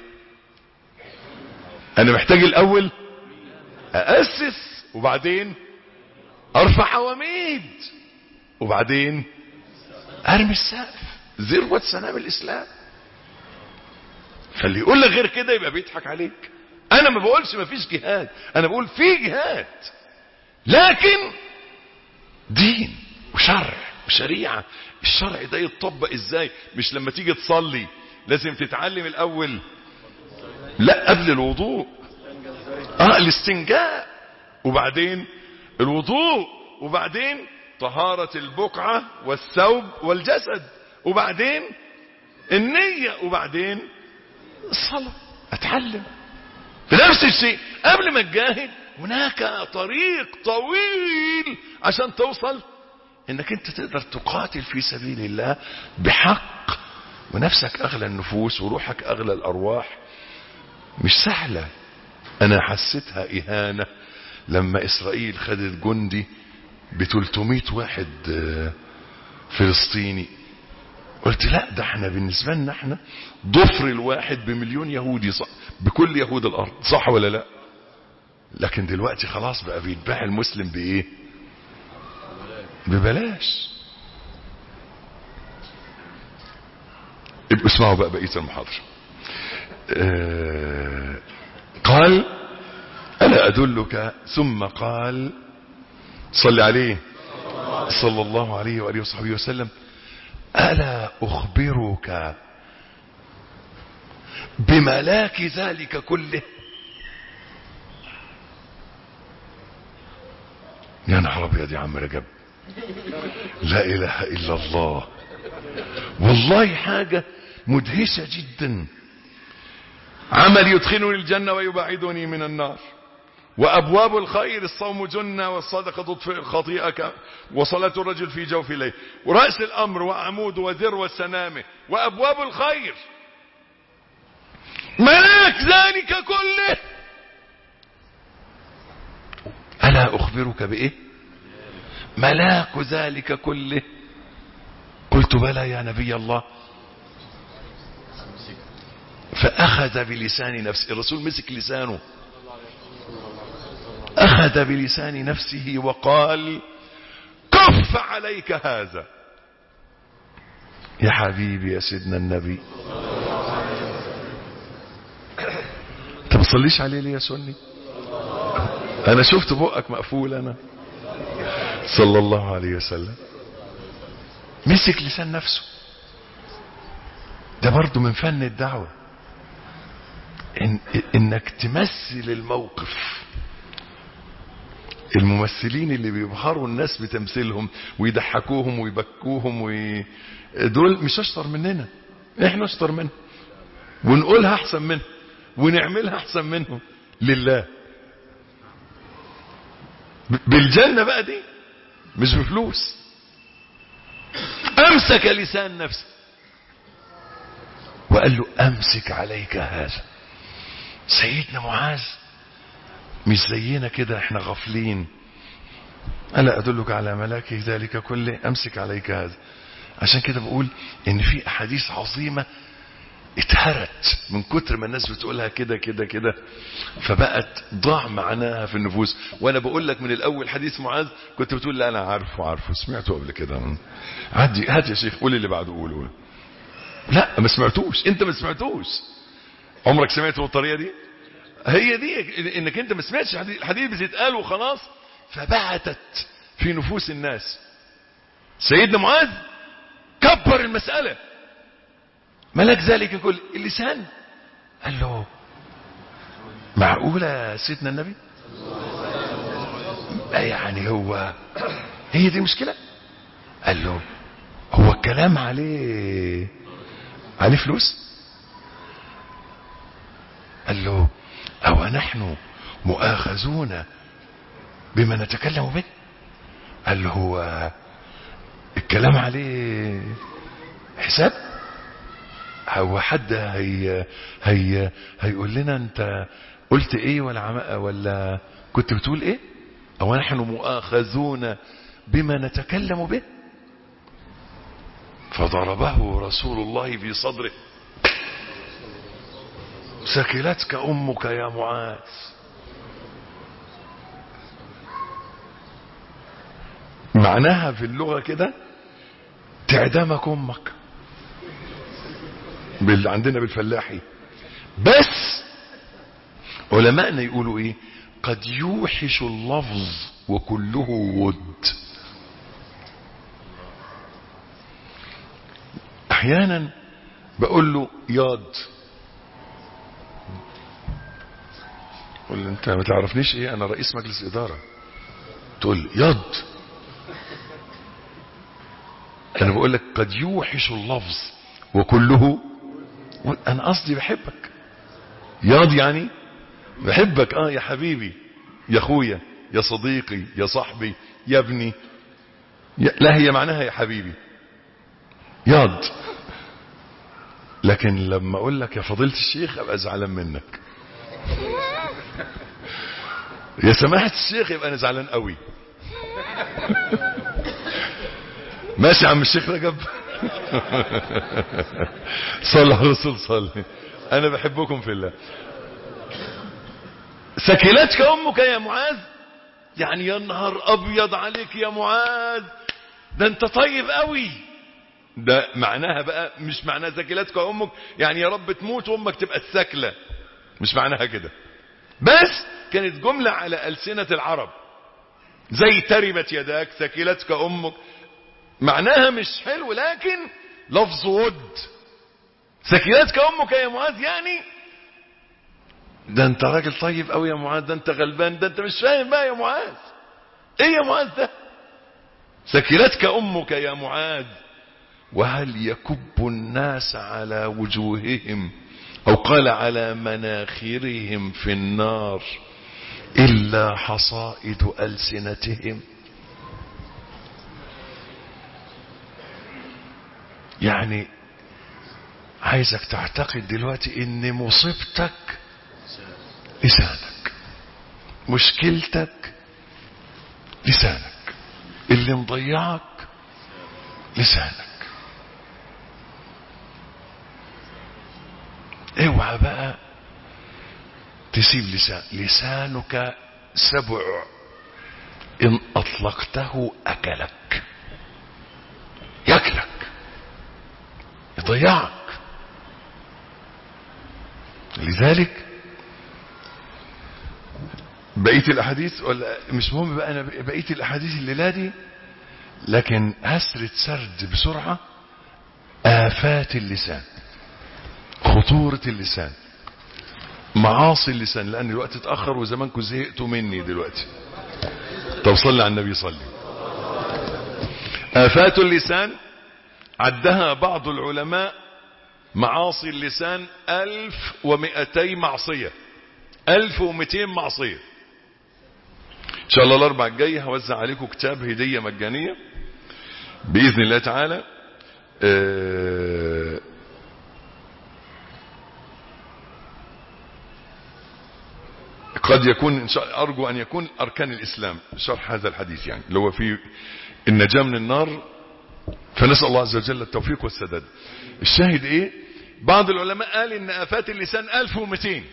انا محتاج الاول اسس وبعدين ارفع عواميد وبعدين ارمي السقف ذروه سنام الاسلام فاللي يقول لك غير كده يبقى بيضحك عليك انا ما بقولش ما فيش جهاد انا بقول في جهاد لكن دين وشرع وشريعة الشرع ده يتطبق ازاي مش لما تيجي تصلي لازم تتعلم الاول لا قبل الوضوء اه الاستنجاء وبعدين الوضوء وبعدين طهارة البقعة والثوب والجسد وبعدين النية وبعدين الصلاة اتعلم بنفس الشيء قبل ما تجاهد هناك طريق طويل عشان توصل انك انت تقدر تقاتل في سبيل الله بحق ونفسك اغلى النفوس وروحك اغلى الارواح مش سهلة انا حسيتها اهانة لما اسرائيل خدت جندي ب 300 واحد فلسطيني قلت لا ده احنا بالنسبة لنا احنا ضفر الواحد بمليون يهودي صح بكل يهود الارض صح ولا لا لكن دلوقتي خلاص بقى بيتباع المسلم بايه ببلاش ابقوا اسمعوا بقى بقية المحاضرة اه قال ألا أدلك ثم قال صل عليه صلى الله عليه وآله وصحبه وسلم ألا أخبرك بملاك ذلك كله يا نهار ابيض يا عم رجب لا اله الا الله والله حاجة مدهشة جدا عمل يدخلني الجنة ويبعدني من النار وأبواب الخير الصوم جنة والصدقة تطفئ الخطيئة وصلاة الرجل في جوف الليل ورأس الأمر وعمود وذروة السنامه وأبواب الخير ملاك ذلك كله ألا أخبرك بإيه ملاك ذلك كله قلت بلى يا نبي الله فأخذ بلسان نفسه الرسول مسك لسانه أخذ بلسان نفسه وقال كف عليك هذا يا حبيبي يا سيدنا النبي انت ما تصليش عليه ليه يا سني انا شفت بقك مقفول انا صلى الله عليه وسلم مسك لسان نفسه ده برضه من فن الدعوة إن انك تمثل الموقف الممثلين اللي بيبهروا الناس بتمثيلهم ويضحكوهم ويبكوهم وي... دول مش اشطر مننا احنا اشطر منهم ونقولها احسن منهم ونعملها احسن منهم لله بالجنة بقى دي مش بفلوس امسك لسان نفسه وقال له امسك عليك هذا سيدنا معاذ مش زينا كده احنا غافلين ألا أدلك على ملاك ذلك كله أمسك عليك هذا عشان كده بقول إن في أحاديث عظيمة اتهرت من كتر ما الناس بتقولها كده كده كده فبقت ضاع معناها في النفوس وانا بقول لك من الاول حديث معاذ كنت بتقول لا انا عارفه عارفه سمعته قبل كده عدي هات يا شيخ قول اللي بعده قول لا ما سمعتوش انت ما سمعتوش عمرك سمعته بالطريقه دي هي دي انك انت ما سمعتش الحديث بيتقال وخلاص فبعتت في نفوس الناس سيدنا معاذ كبر المسألة ملك ذلك كل اللسان قال له معقولة سيدنا النبي يعني هو هي دي مشكلة قال له هو الكلام عليه عليه فلوس قال له أو نحن مؤاخذون بما نتكلم به قال له هو الكلام عليه حساب هو حد هي هي هيقول لنا انت قلت ايه ولا عم ولا كنت بتقول ايه او نحن مؤاخذون بما نتكلم به فضربه رسول الله في صدره سكلتك امك يا معاذ معناها في اللغة كده تعدمك امك بال... عندنا بالفلاحي بس علماءنا يقولوا ايه قد يوحش اللفظ وكله ود احيانا بقول له ياض قول له انت ما تعرفنيش ايه انا رئيس مجلس اداره تقول لي ياض انا بقول لك قد يوحش اللفظ وكله انا قصدي بحبك ياض يعني بحبك اه يا حبيبي يا اخويا يا صديقي يا صاحبي يا ابني يا لا هي معناها يا حبيبي ياض لكن لما اقول لك يا فضيلة الشيخ ابقى زعلان منك يا سماحة الشيخ يبقى انا زعلان قوي ماشي يا عم الشيخ رجب صلى على الرسول صلى انا بحبكم في الله سكلتك امك يا معاذ يعني يا نهار ابيض عليك يا معاذ ده انت طيب قوي ده معناها بقى مش معناها سكلتك امك يعني يا رب تموت وامك تبقى السكله مش معناها كده بس كانت جمله على السنه العرب زي تربت يداك سكلتك امك معناها مش حلو لكن لفظ ود سكينتك امك يا معاذ يعني ده انت راجل طيب قوي يا معاذ ده انت غلبان ده انت مش فاهم بقى يا معاذ ايه يا معاذ ده سكينتك امك يا معاذ وهل يكب الناس على وجوههم أو قال على مناخرهم في النار إلا حصائد ألسنتهم يعني عايزك تعتقد دلوقتي ان مصيبتك لسانك مشكلتك لسانك اللي مضيعك لسانك اوعى بقى تسيب لسان لسانك سبع ان اطلقته اكلك ياكلك يضيعك لذلك بقية الأحاديث ولا مش مهم بقى أنا بقية الأحاديث الليلة دي لكن هسرد سرد بسرعة آفات اللسان خطورة اللسان معاصي اللسان لأن الوقت اتأخر وزمانكم زهقتوا مني دلوقتي طب صلي على النبي صلي آفات اللسان عدها بعض العلماء معاصي اللسان ألف ومئتي معصية ألف ومئتين معصية إن شاء الله الأربع الجاي هوزع عليكم كتاب هدية مجانية بإذن الله تعالى أه قد يكون إن شاء أرجو أن يكون أركان الإسلام شرح هذا الحديث يعني اللي هو في النجاة من النار فنسأل الله عز وجل التوفيق والسداد الشاهد ايه بعض العلماء قال ان افات اللسان 1200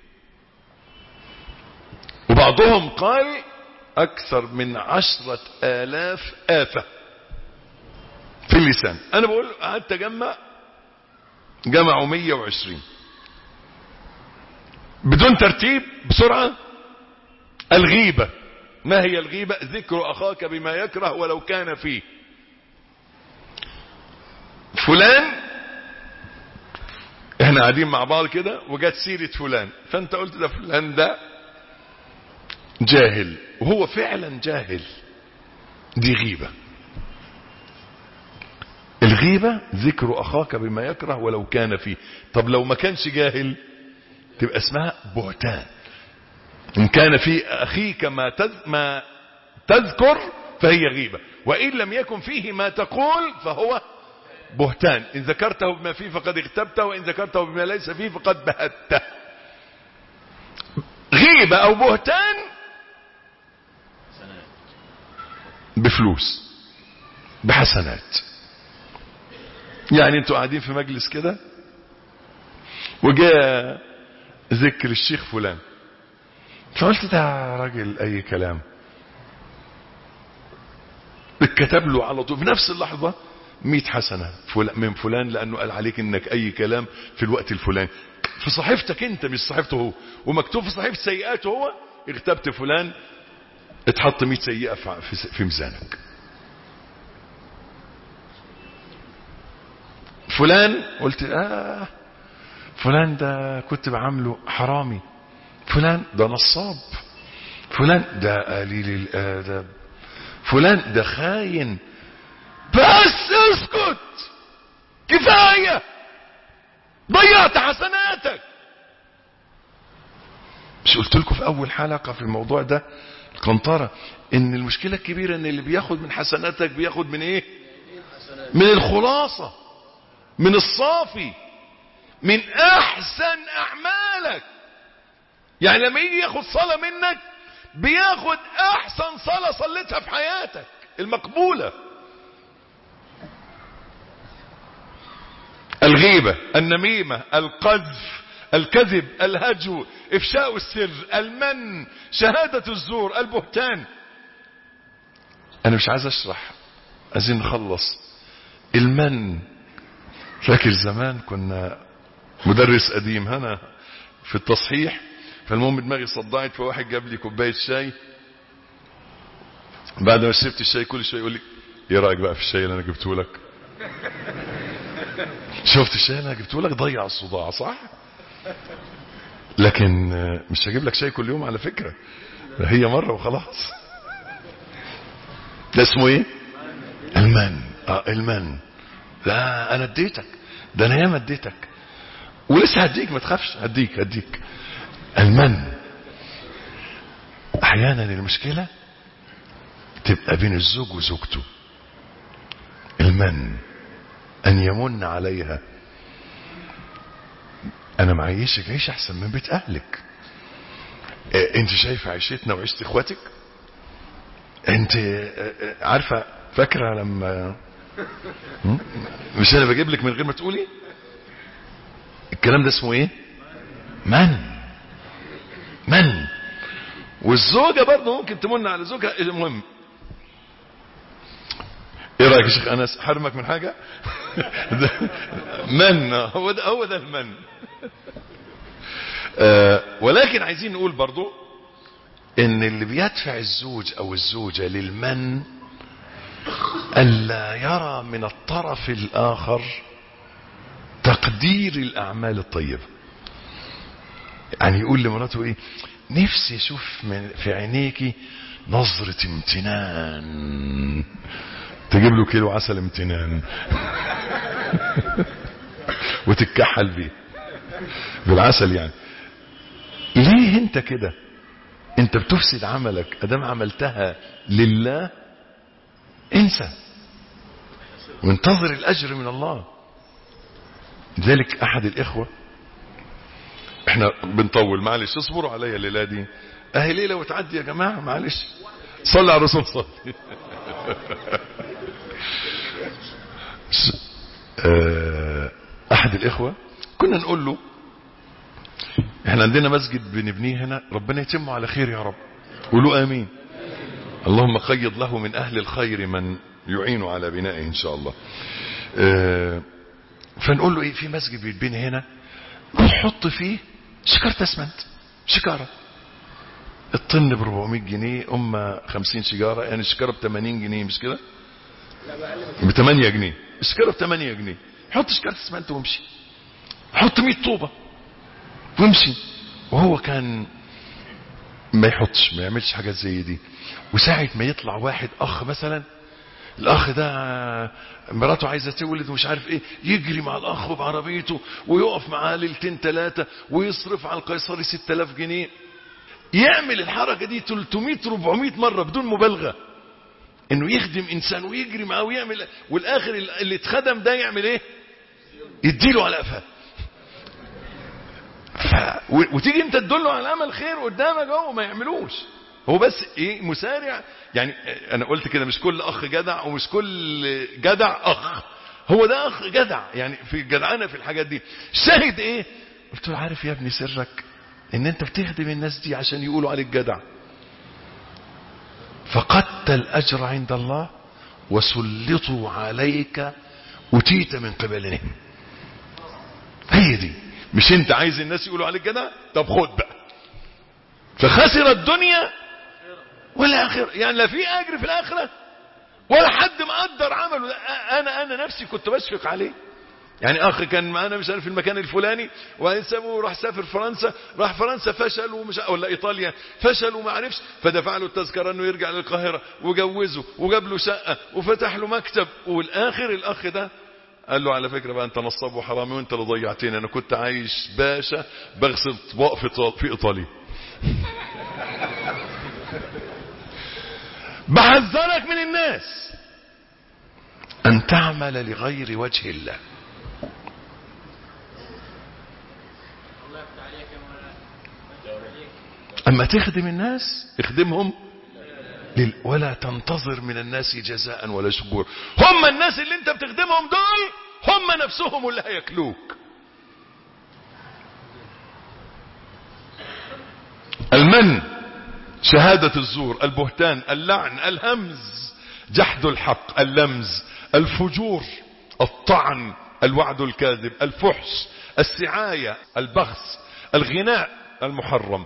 وبعضهم قال اكثر من عشرة الاف افة في اللسان انا بقول قعدت اجمع جمعوا 120 بدون ترتيب بسرعة الغيبة ما هي الغيبة ذكر اخاك بما يكره ولو كان فيه فلان احنا قاعدين مع بعض كده وجت سيرة فلان فانت قلت ده فلان ده جاهل وهو فعلا جاهل دي غيبة الغيبة ذكر اخاك بما يكره ولو كان فيه طب لو ما كانش جاهل تبقى اسمها بهتان ان كان في اخيك ما, تذ... ما تذكر فهي غيبة وان لم يكن فيه ما تقول فهو بهتان إن ذكرته بما فيه فقد اغتبته وإن ذكرته بما ليس فيه فقد بهته غيبة أو بهتان بفلوس بحسنات يعني انتوا قاعدين في مجلس كده وجاء ذكر الشيخ فلان فقلت ده راجل اي كلام اتكتب له على طول في نفس اللحظه 100 حسنة من فلان لأنه قال عليك إنك أي كلام في الوقت الفلاني في صحيفتك أنت مش صحيفته هو ومكتوب في صحيفة سيئاته هو اغتبت فلان اتحط 100 سيئة في ميزانك فلان قلت آه فلان ده كنت بعامله حرامي فلان ده نصاب فلان ده قليل الآدب فلان ده خاين بس اسكت كفاية ضيعت حسناتك مش قلت لكم في اول حلقة في الموضوع ده القنطرة ان المشكلة الكبيرة ان اللي بياخد من حسناتك بياخد من ايه من الخلاصة من الصافي من احسن اعمالك يعني لما يجي ياخد صلاة منك بياخد احسن صلاة صليتها في حياتك المقبولة الغيبة النميمة القذف الكذب الهجو افشاء السر المن شهادة الزور البهتان انا مش عايز اشرح عايزين نخلص المن فاكر زمان كنا مدرس قديم هنا في التصحيح فالمهم دماغي صدعت فواحد جاب لي كوبايه شاي بعد ما شربت الشاي كل شويه يقول لي ايه رايك بقى في الشاي اللي انا جبته لك شفت الشاي اللي انا جبته لك ضيع الصداع صح لكن مش هجيب لك شاي كل يوم على فكره هي مره وخلاص ده اسمه ايه المن اه المن لا انا اديتك ده انا ياما اديتك ولسه هديك ما تخافش هديك هديك المن احيانا المشكلة تبقى بين الزوج وزوجته المن ان يمن عليها انا معيشك عيش احسن من بيت اهلك اه انت شايفه عيشتنا وعيشة اخواتك انت اه اه عارفة فاكرة لما مش انا بجيب لك من غير ما تقولي الكلام ده اسمه ايه من من والزوجة برضه ممكن تمن على زوجها المهم ايه رايك يا شيخ انس حرمك من حاجة من هو ده هو ده المن آه ولكن عايزين نقول برضه ان اللي بيدفع الزوج او الزوجة للمن ألا يرى من الطرف الآخر تقدير الأعمال الطيبة يعني يقول لمراته إيه نفسي أشوف من في عينيكي نظرة امتنان تجيب له كيلو عسل امتنان وتتكحل بيه بالعسل يعني ليه انت كده انت بتفسد عملك ادام عملتها لله انسى وانتظر الاجر من الله لذلك احد الاخوة احنا بنطول معلش اصبروا عليا الليلة دي اهي ليلة وتعدي يا جماعة معلش صلي على الرسول صلي احد الاخوة كنا نقول له احنا عندنا مسجد بنبنيه هنا ربنا يتمه على خير يا رب قولوا امين اللهم قيض له من أهل الخير من يعين على بنائه إن شاء الله اه فنقول له إيه في مسجد بيتبني هنا نحط فيه شكارة اسمنت شكارة الطن ب 400 جنيه أم 50 شجارة يعني الشكارة ب 80 جنيه مش كده ب 8 جنيه الشكارة ب 8 جنيه حط شكارة اسمنت وامشي حط 100 طوبة وامشي وهو كان ما يحطش ما يعملش حاجات زي دي وساعة ما يطلع واحد اخ مثلا الاخ ده مراته عايزة تولد ومش عارف ايه يجري مع الاخ بعربيته ويقف معاه ليلتين ثلاثة ويصرف على القيصري 6000 جنيه يعمل الحركة دي 300 400 مرة بدون مبالغة انه يخدم انسان ويجري معاه ويعمل والاخر اللي اتخدم ده يعمل ايه يديله على قفاه ف... وتيجي انت تدله على عمل خير قدامك اهو ما يعملوش هو بس ايه مسارع يعني انا قلت كده مش كل اخ جدع ومش كل جدع اخ هو ده اخ جدع يعني في جدعانه في الحاجات دي شاهد ايه قلت له عارف يا ابني سرك ان انت بتخدم الناس دي عشان يقولوا عليك جدع فقدت الاجر عند الله وسلطوا عليك اتيت من قبلهم هي دي مش انت عايز الناس يقولوا عليك جدع طب خد بقى فخسر الدنيا والاخره يعني لا في اجر في الاخره ولا حد مقدر عمله انا انا نفسي كنت بشفق عليه يعني اخ كان معانا مش عارف في المكان الفلاني وبعدين سابه وراح سافر فرنسا راح فرنسا فشل ومش ولا ايطاليا فشل وما عرفش فدفع له التذكره انه يرجع للقاهره وجوزه وجاب له شقه وفتح له مكتب والاخر الاخ ده قال له على فكرة بقى انت نصاب وحرامي وانت اللي ضيعتني انا كنت عايش باشا بغسل اطباق في, في ايطاليا بحذرك من الناس ان تعمل لغير وجه الله اما تخدم الناس اخدمهم ولا تنتظر من الناس جزاء ولا شكور هم الناس اللي انت بتخدمهم دول هم نفسهم اللي هياكلوك المن شهادة الزور البهتان اللعن الهمز جحد الحق اللمز الفجور الطعن الوعد الكاذب الفحش السعاية البخس الغناء المحرم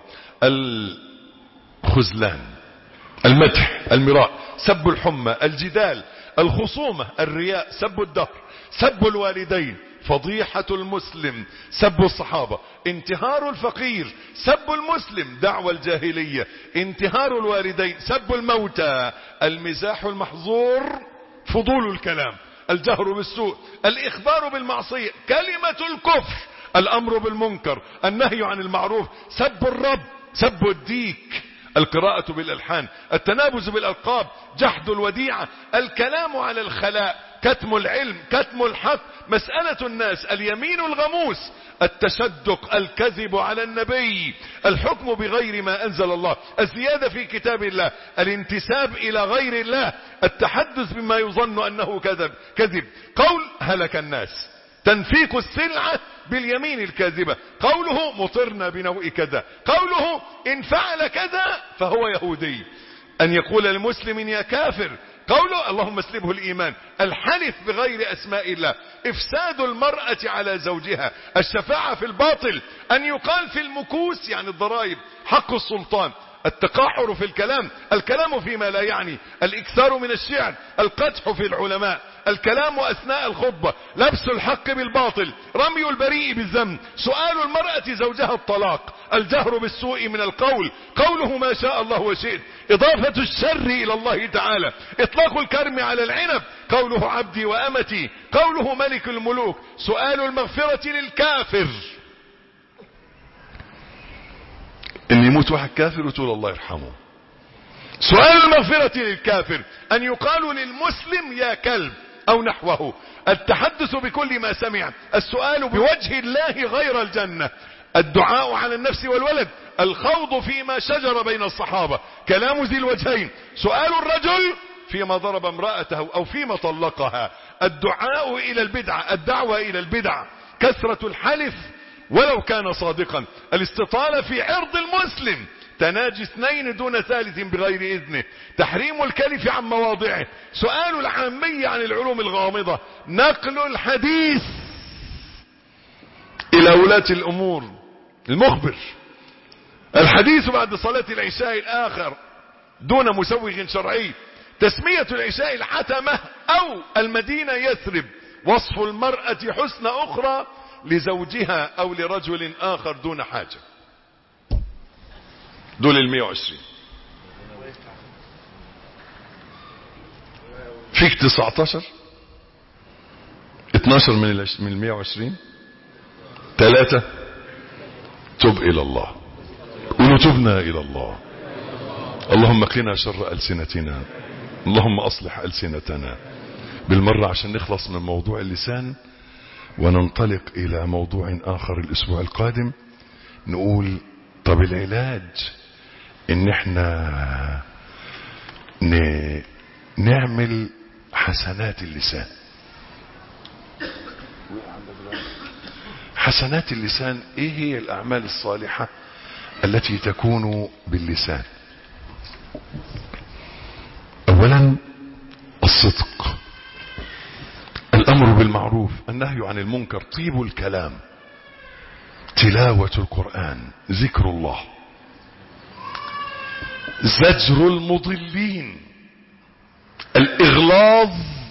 الخزلان المدح المراء سب الحمى الجدال الخصومة الرياء سب الدهر سب الوالدين فضيحة المسلم سب الصحابة انتهار الفقير سب المسلم دعوى الجاهلية انتهار الوالدين سب الموتى المزاح المحظور فضول الكلام الجهر بالسوء الإخبار بالمعصية كلمة الكفر الامر بالمنكر النهي عن المعروف سب الرب سب الديك القراءة بالالحان التنابز بالالقاب جحد الوديعة الكلام على الخلاء كتم العلم كتم الحق مسألة الناس اليمين الغموس التشدق الكذب على النبي الحكم بغير ما أنزل الله الزيادة في كتاب الله الانتساب إلى غير الله التحدث بما يظن أنه كذب كذب قول هلك الناس تنفيق السلعة باليمين الكاذبة قوله مطرنا بنوء كذا قوله إن فعل كذا فهو يهودي أن يقول المسلم يا كافر قوله اللهم اسلبه الإيمان الحلف بغير أسماء الله إفساد المرأة على زوجها الشفاعة في الباطل أن يقال في المكوس يعني الضرائب حق السلطان التقاحر في الكلام الكلام فيما لا يعني الاكثار من الشعر القدح في العلماء الكلام اثناء الخطبة لبس الحق بالباطل رمي البريء بالذنب سؤال المرأة زوجها الطلاق الجهر بالسوء من القول قوله ما شاء الله وشئت اضافة الشر الى الله تعالى اطلاق الكرم على العنب قوله عبدي وامتي قوله ملك الملوك سؤال المغفرة للكافر ان يموت واحد كافر وتقول الله يرحمه سؤال المغفرة للكافر ان يقال للمسلم يا كلب او نحوه التحدث بكل ما سمع السؤال بوجه الله غير الجنة الدعاء على النفس والولد الخوض فيما شجر بين الصحابة كلام ذي الوجهين سؤال الرجل فيما ضرب امرأته او فيما طلقها الدعاء الى البدعة الدعوة الى البدع كثرة الحلف ولو كان صادقا الاستطالة في عرض المسلم تناجي اثنين دون ثالث بغير اذنه تحريم الكلف عن مواضعه سؤال العامية عن العلوم الغامضة نقل الحديث الى ولاة الامور المخبر الحديث بعد صلاة العشاء الاخر دون مسوغ شرعي تسمية العشاء الحتمة او المدينة يثرب وصف المرأة حسن اخرى لزوجها او لرجل اخر دون حاجة دول المية وعشرين فيك تسعتاشر اتناشر من من المية وعشرين تلاتة تب الى الله قولوا تبنا الى الله اللهم قنا شر ألسنتنا اللهم اصلح ألسنتنا بالمرة عشان نخلص من موضوع اللسان وننطلق الى موضوع اخر الاسبوع القادم نقول طب العلاج ان احنا ن... نعمل حسنات اللسان حسنات اللسان ايه هي الاعمال الصالحة التي تكون باللسان اولا الصدق الامر بالمعروف النهي عن المنكر طيب الكلام تلاوة القرآن ذكر الله زجر المضلين الاغلاظ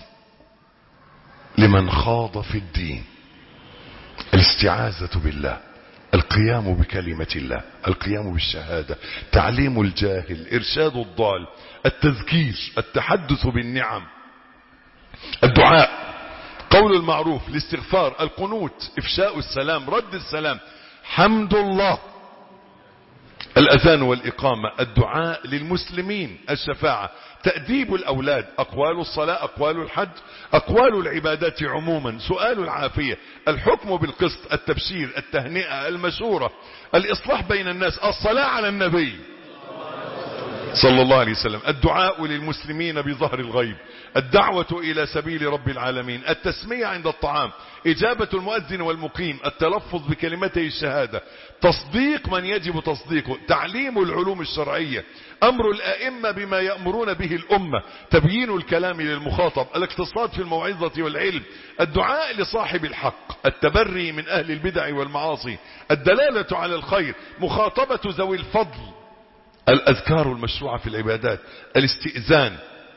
لمن خاض في الدين الاستعاذة بالله القيام بكلمة الله القيام بالشهادة تعليم الجاهل ارشاد الضال التذكير التحدث بالنعم الدعاء قول المعروف الاستغفار القنوت افشاء السلام رد السلام حمد الله الاذان والاقامة الدعاء للمسلمين الشفاعة تأديب الاولاد اقوال الصلاة اقوال الحج اقوال العبادات عموما سؤال العافية الحكم بالقسط التبشير التهنئة المشورة الاصلاح بين الناس الصلاة على النبي صلى الله عليه وسلم الدعاء للمسلمين بظهر الغيب الدعوة إلى سبيل رب العالمين التسمية عند الطعام إجابة المؤذن والمقيم التلفظ بكلمتي الشهادة تصديق من يجب تصديقه تعليم العلوم الشرعية أمر الأئمة بما يأمرون به الأمة تبيين الكلام للمخاطب الاقتصاد في الموعظة والعلم الدعاء لصاحب الحق التبري من أهل البدع والمعاصي الدلالة على الخير مخاطبة ذوي الفضل الأذكار المشروعة في العبادات الاستئذان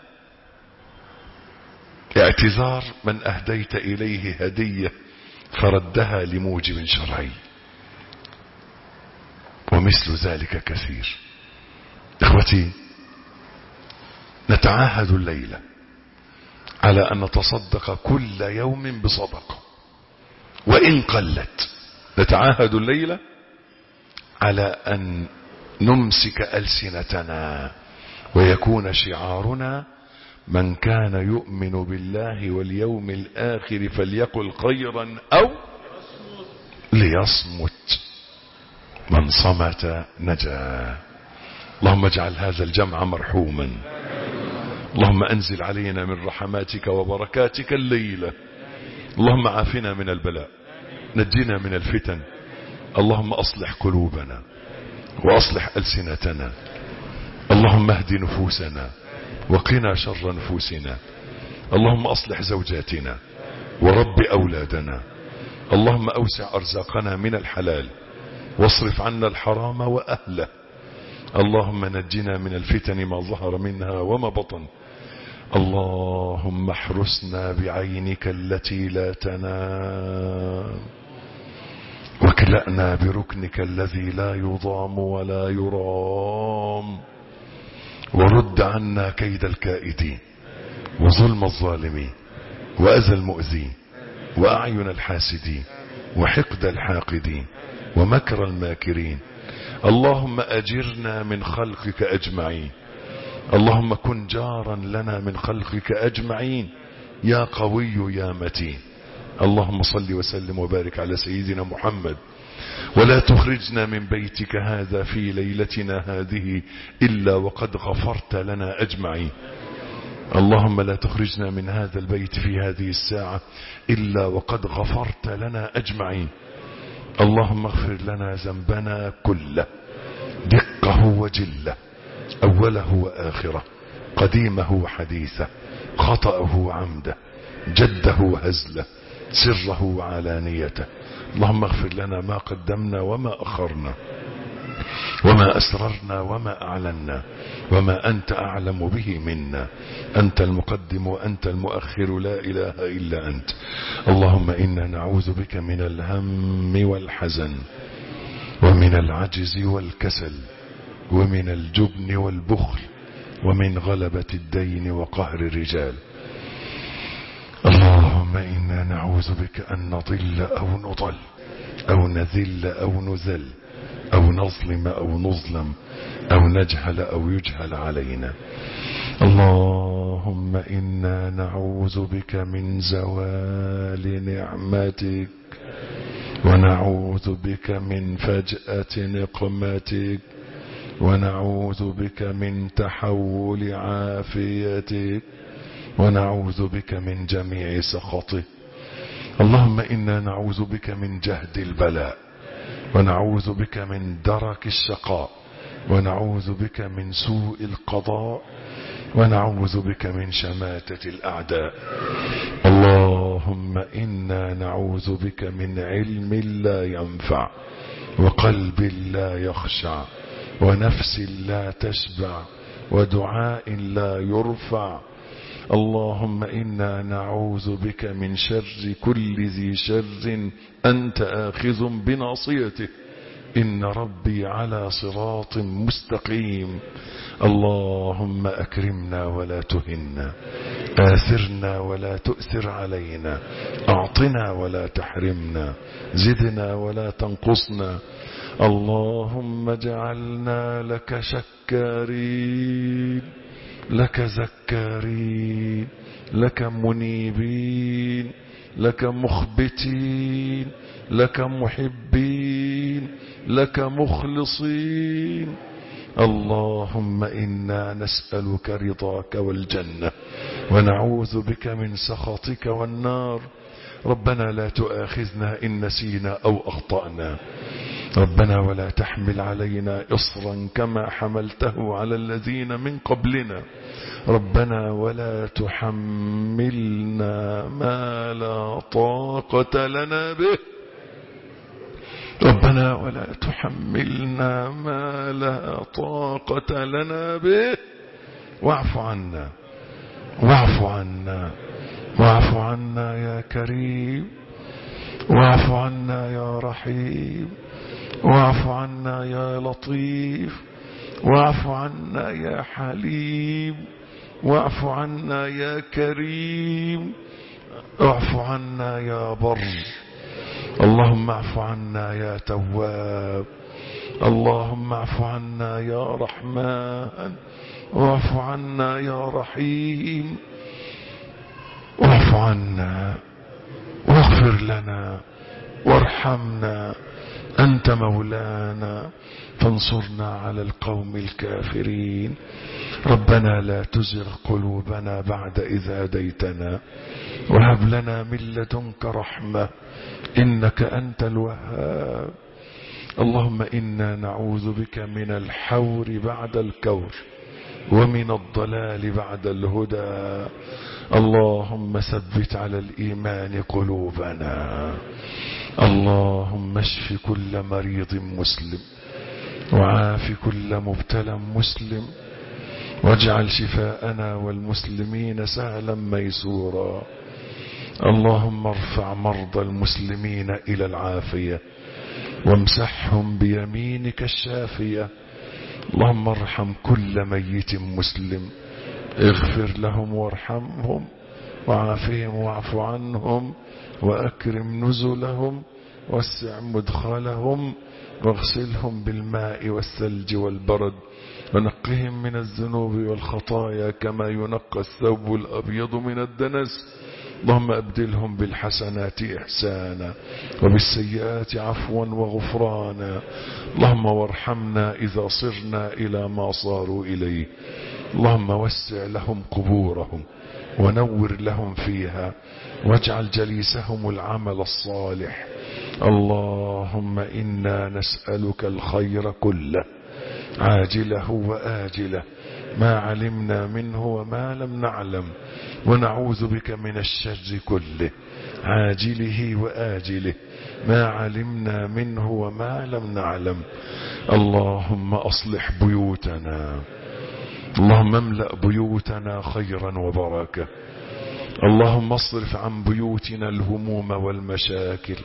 اعتذار من أهديت إليه هدية فردها لموجب شرعي ومثل ذلك كثير اخوتي نتعاهد الليلة على أن نتصدق كل يوم بصدقة وإن قلت نتعاهد الليلة على أن نمسك ألسنتنا ويكون شعارنا من كان يؤمن بالله واليوم الآخر فليقل خيرا أو ليصمت من صمت نجا اللهم اجعل هذا الجمع مرحوما اللهم انزل علينا من رحماتك وبركاتك الليلة اللهم عافنا من البلاء نجنا من الفتن اللهم اصلح قلوبنا واصلح ألسنتنا اللهم اهد نفوسنا وقنا شر نفوسنا اللهم اصلح زوجاتنا ورب اولادنا اللهم اوسع ارزاقنا من الحلال واصرف عنا الحرام واهله اللهم نجنا من الفتن ما ظهر منها وما بطن اللهم احرسنا بعينك التي لا تنام واكلأنا بركنك الذي لا يضام ولا يرام ورد عنا كيد الكائدين وظلم الظالمين وأذى المؤذين وأعين الحاسدين وحقد الحاقدين ومكر الماكرين اللهم أجرنا من خلقك أجمعين اللهم كن جارا لنا من خلقك أجمعين يا قوي يا متين اللهم صل وسلم وبارك على سيدنا محمد ولا تخرجنا من بيتك هذا في ليلتنا هذه إلا وقد غفرت لنا أجمعين اللهم لا تخرجنا من هذا البيت في هذه الساعة إلا وقد غفرت لنا أجمعين اللهم اغفر لنا ذنبنا كله دقه وجله أوله وآخره قديمه وحديثه خطأه وعمده جده وهزله سره وعلانيته اللهم اغفر لنا ما قدمنا وما أخرنا وما أسررنا وما أعلنا وما أنت أعلم به منا أنت المقدم وأنت المؤخر لا إله إلا أنت اللهم إنا نعوذ بك من الهم والحزن ومن العجز والكسل ومن الجبن والبخل ومن غلبة الدين وقهر الرجال اللهم إنا نعوذ بك أن نضل أو نضل أو نذل أو نذل أو نظلم أو نظلم أو نجهل أو يجهل علينا اللهم إنا نعوذ بك من زوال نعمتك ونعوذ بك من فجأة نقمتك ونعوذ بك من تحول عافيتك ونعوذ بك من جميع سخطك اللهم إنا نعوذ بك من جهد البلاء ونعوذ بك من درك الشقاء ونعوذ بك من سوء القضاء ونعوذ بك من شماتة الأعداء اللهم إنا نعوذ بك من علم لا ينفع وقلب لا يخشع ونفس لا تشبع ودعاء لا يرفع اللهم إنا نعوذ بك من شر كل ذي شر أنت آخذ بناصيته إن ربي على صراط مستقيم اللهم أكرمنا ولا تهنا آثرنا ولا تؤثر علينا أعطنا ولا تحرمنا زدنا ولا تنقصنا اللهم اجعلنا لك شكارين لك زكارين لك منيبين لك مخبتين لك محبين لك مخلصين اللهم إنا نسألك رضاك والجنة ونعوذ بك من سخطك والنار ربنا لا تؤاخذنا إن نسينا أو أخطأنا ربنا ولا تحمل علينا إصرا كما حملته على الذين من قبلنا ربنا ولا تحملنا ما لا طاقة لنا به ربنا ولا تحملنا ما لا طاقة لنا به واعف عنا واعف عنا واعف عنا يا كريم واعف عنا يا رحيم واعف عنا يا لطيف واعف عنا يا حليم واعف عنا يا كريم اعف عنا يا بر اللهم اعف عنا يا تواب اللهم اعف عنا يا رحمن واعف عنا يا رحيم واعف عنا واغفر لنا وارحمنا أنت مولانا فانصرنا على القوم الكافرين ربنا لا تزغ قلوبنا بعد إذ هديتنا وهب لنا من لدنك رحمة إنك أنت الوهاب اللهم إنا نعوذ بك من الحور بعد الكور ومن الضلال بعد الهدى اللهم ثبت على الإيمان قلوبنا اللهم اشف كل مريض مسلم وعاف كل مبتلى مسلم واجعل شفاءنا والمسلمين سهلا ميسورا اللهم ارفع مرضى المسلمين إلى العافية وامسحهم بيمينك الشافية اللهم ارحم كل ميت مسلم اغفر لهم وارحمهم وعافهم واعف عنهم وأكرم نزلهم واسع مدخلهم واغسلهم بالماء والثلج والبرد ونقهم من الذنوب والخطايا كما ينقى الثوب الأبيض من الدنس اللهم أبدلهم بالحسنات إحسانا وبالسيئات عفوا وغفرانا اللهم وارحمنا إذا صرنا إلى ما صاروا إليه اللهم وسع لهم قبورهم ونور لهم فيها واجعل جليسهم العمل الصالح اللهم إنا نسألك الخير كله عاجله وآجله ما علمنا منه وما لم نعلم ونعوذ بك من الشر كله عاجله وآجله ما علمنا منه وما لم نعلم اللهم أصلح بيوتنا اللهم املأ بيوتنا خيرا وبركة اللهم اصرف عن بيوتنا الهموم والمشاكل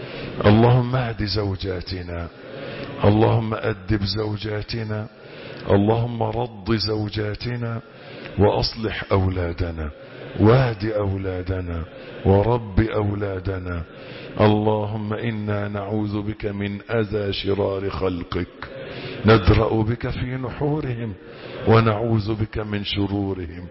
اللهم اهد زوجاتنا اللهم أدب زوجاتنا اللهم رض زوجاتنا وأصلح أولادنا واهد أولادنا ورب أولادنا اللهم إنا نعوذ بك من أذى شرار خلقك ندرأ بك في نحورهم ونعوذ بك من شرورهم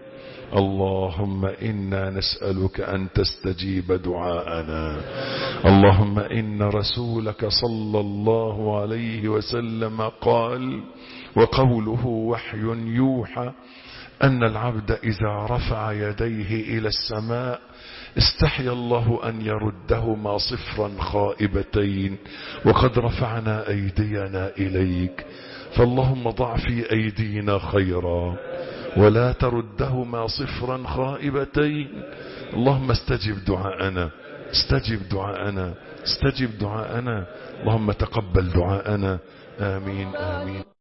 اللهم إنا نسألك أن تستجيب دعاءنا اللهم إن رسولك صلى الله عليه وسلم قال وقوله وحي يوحى أن العبد إذا رفع يديه إلى السماء استحيا الله أن يردهما صفرا خائبتين وقد رفعنا أيدينا إليك فاللهم ضع في أيدينا خيرا ولا تردهما صفرا خائبتين اللهم استجب دعاءنا استجب دعاءنا استجب دعاءنا اللهم تقبل دعاءنا آمين آمين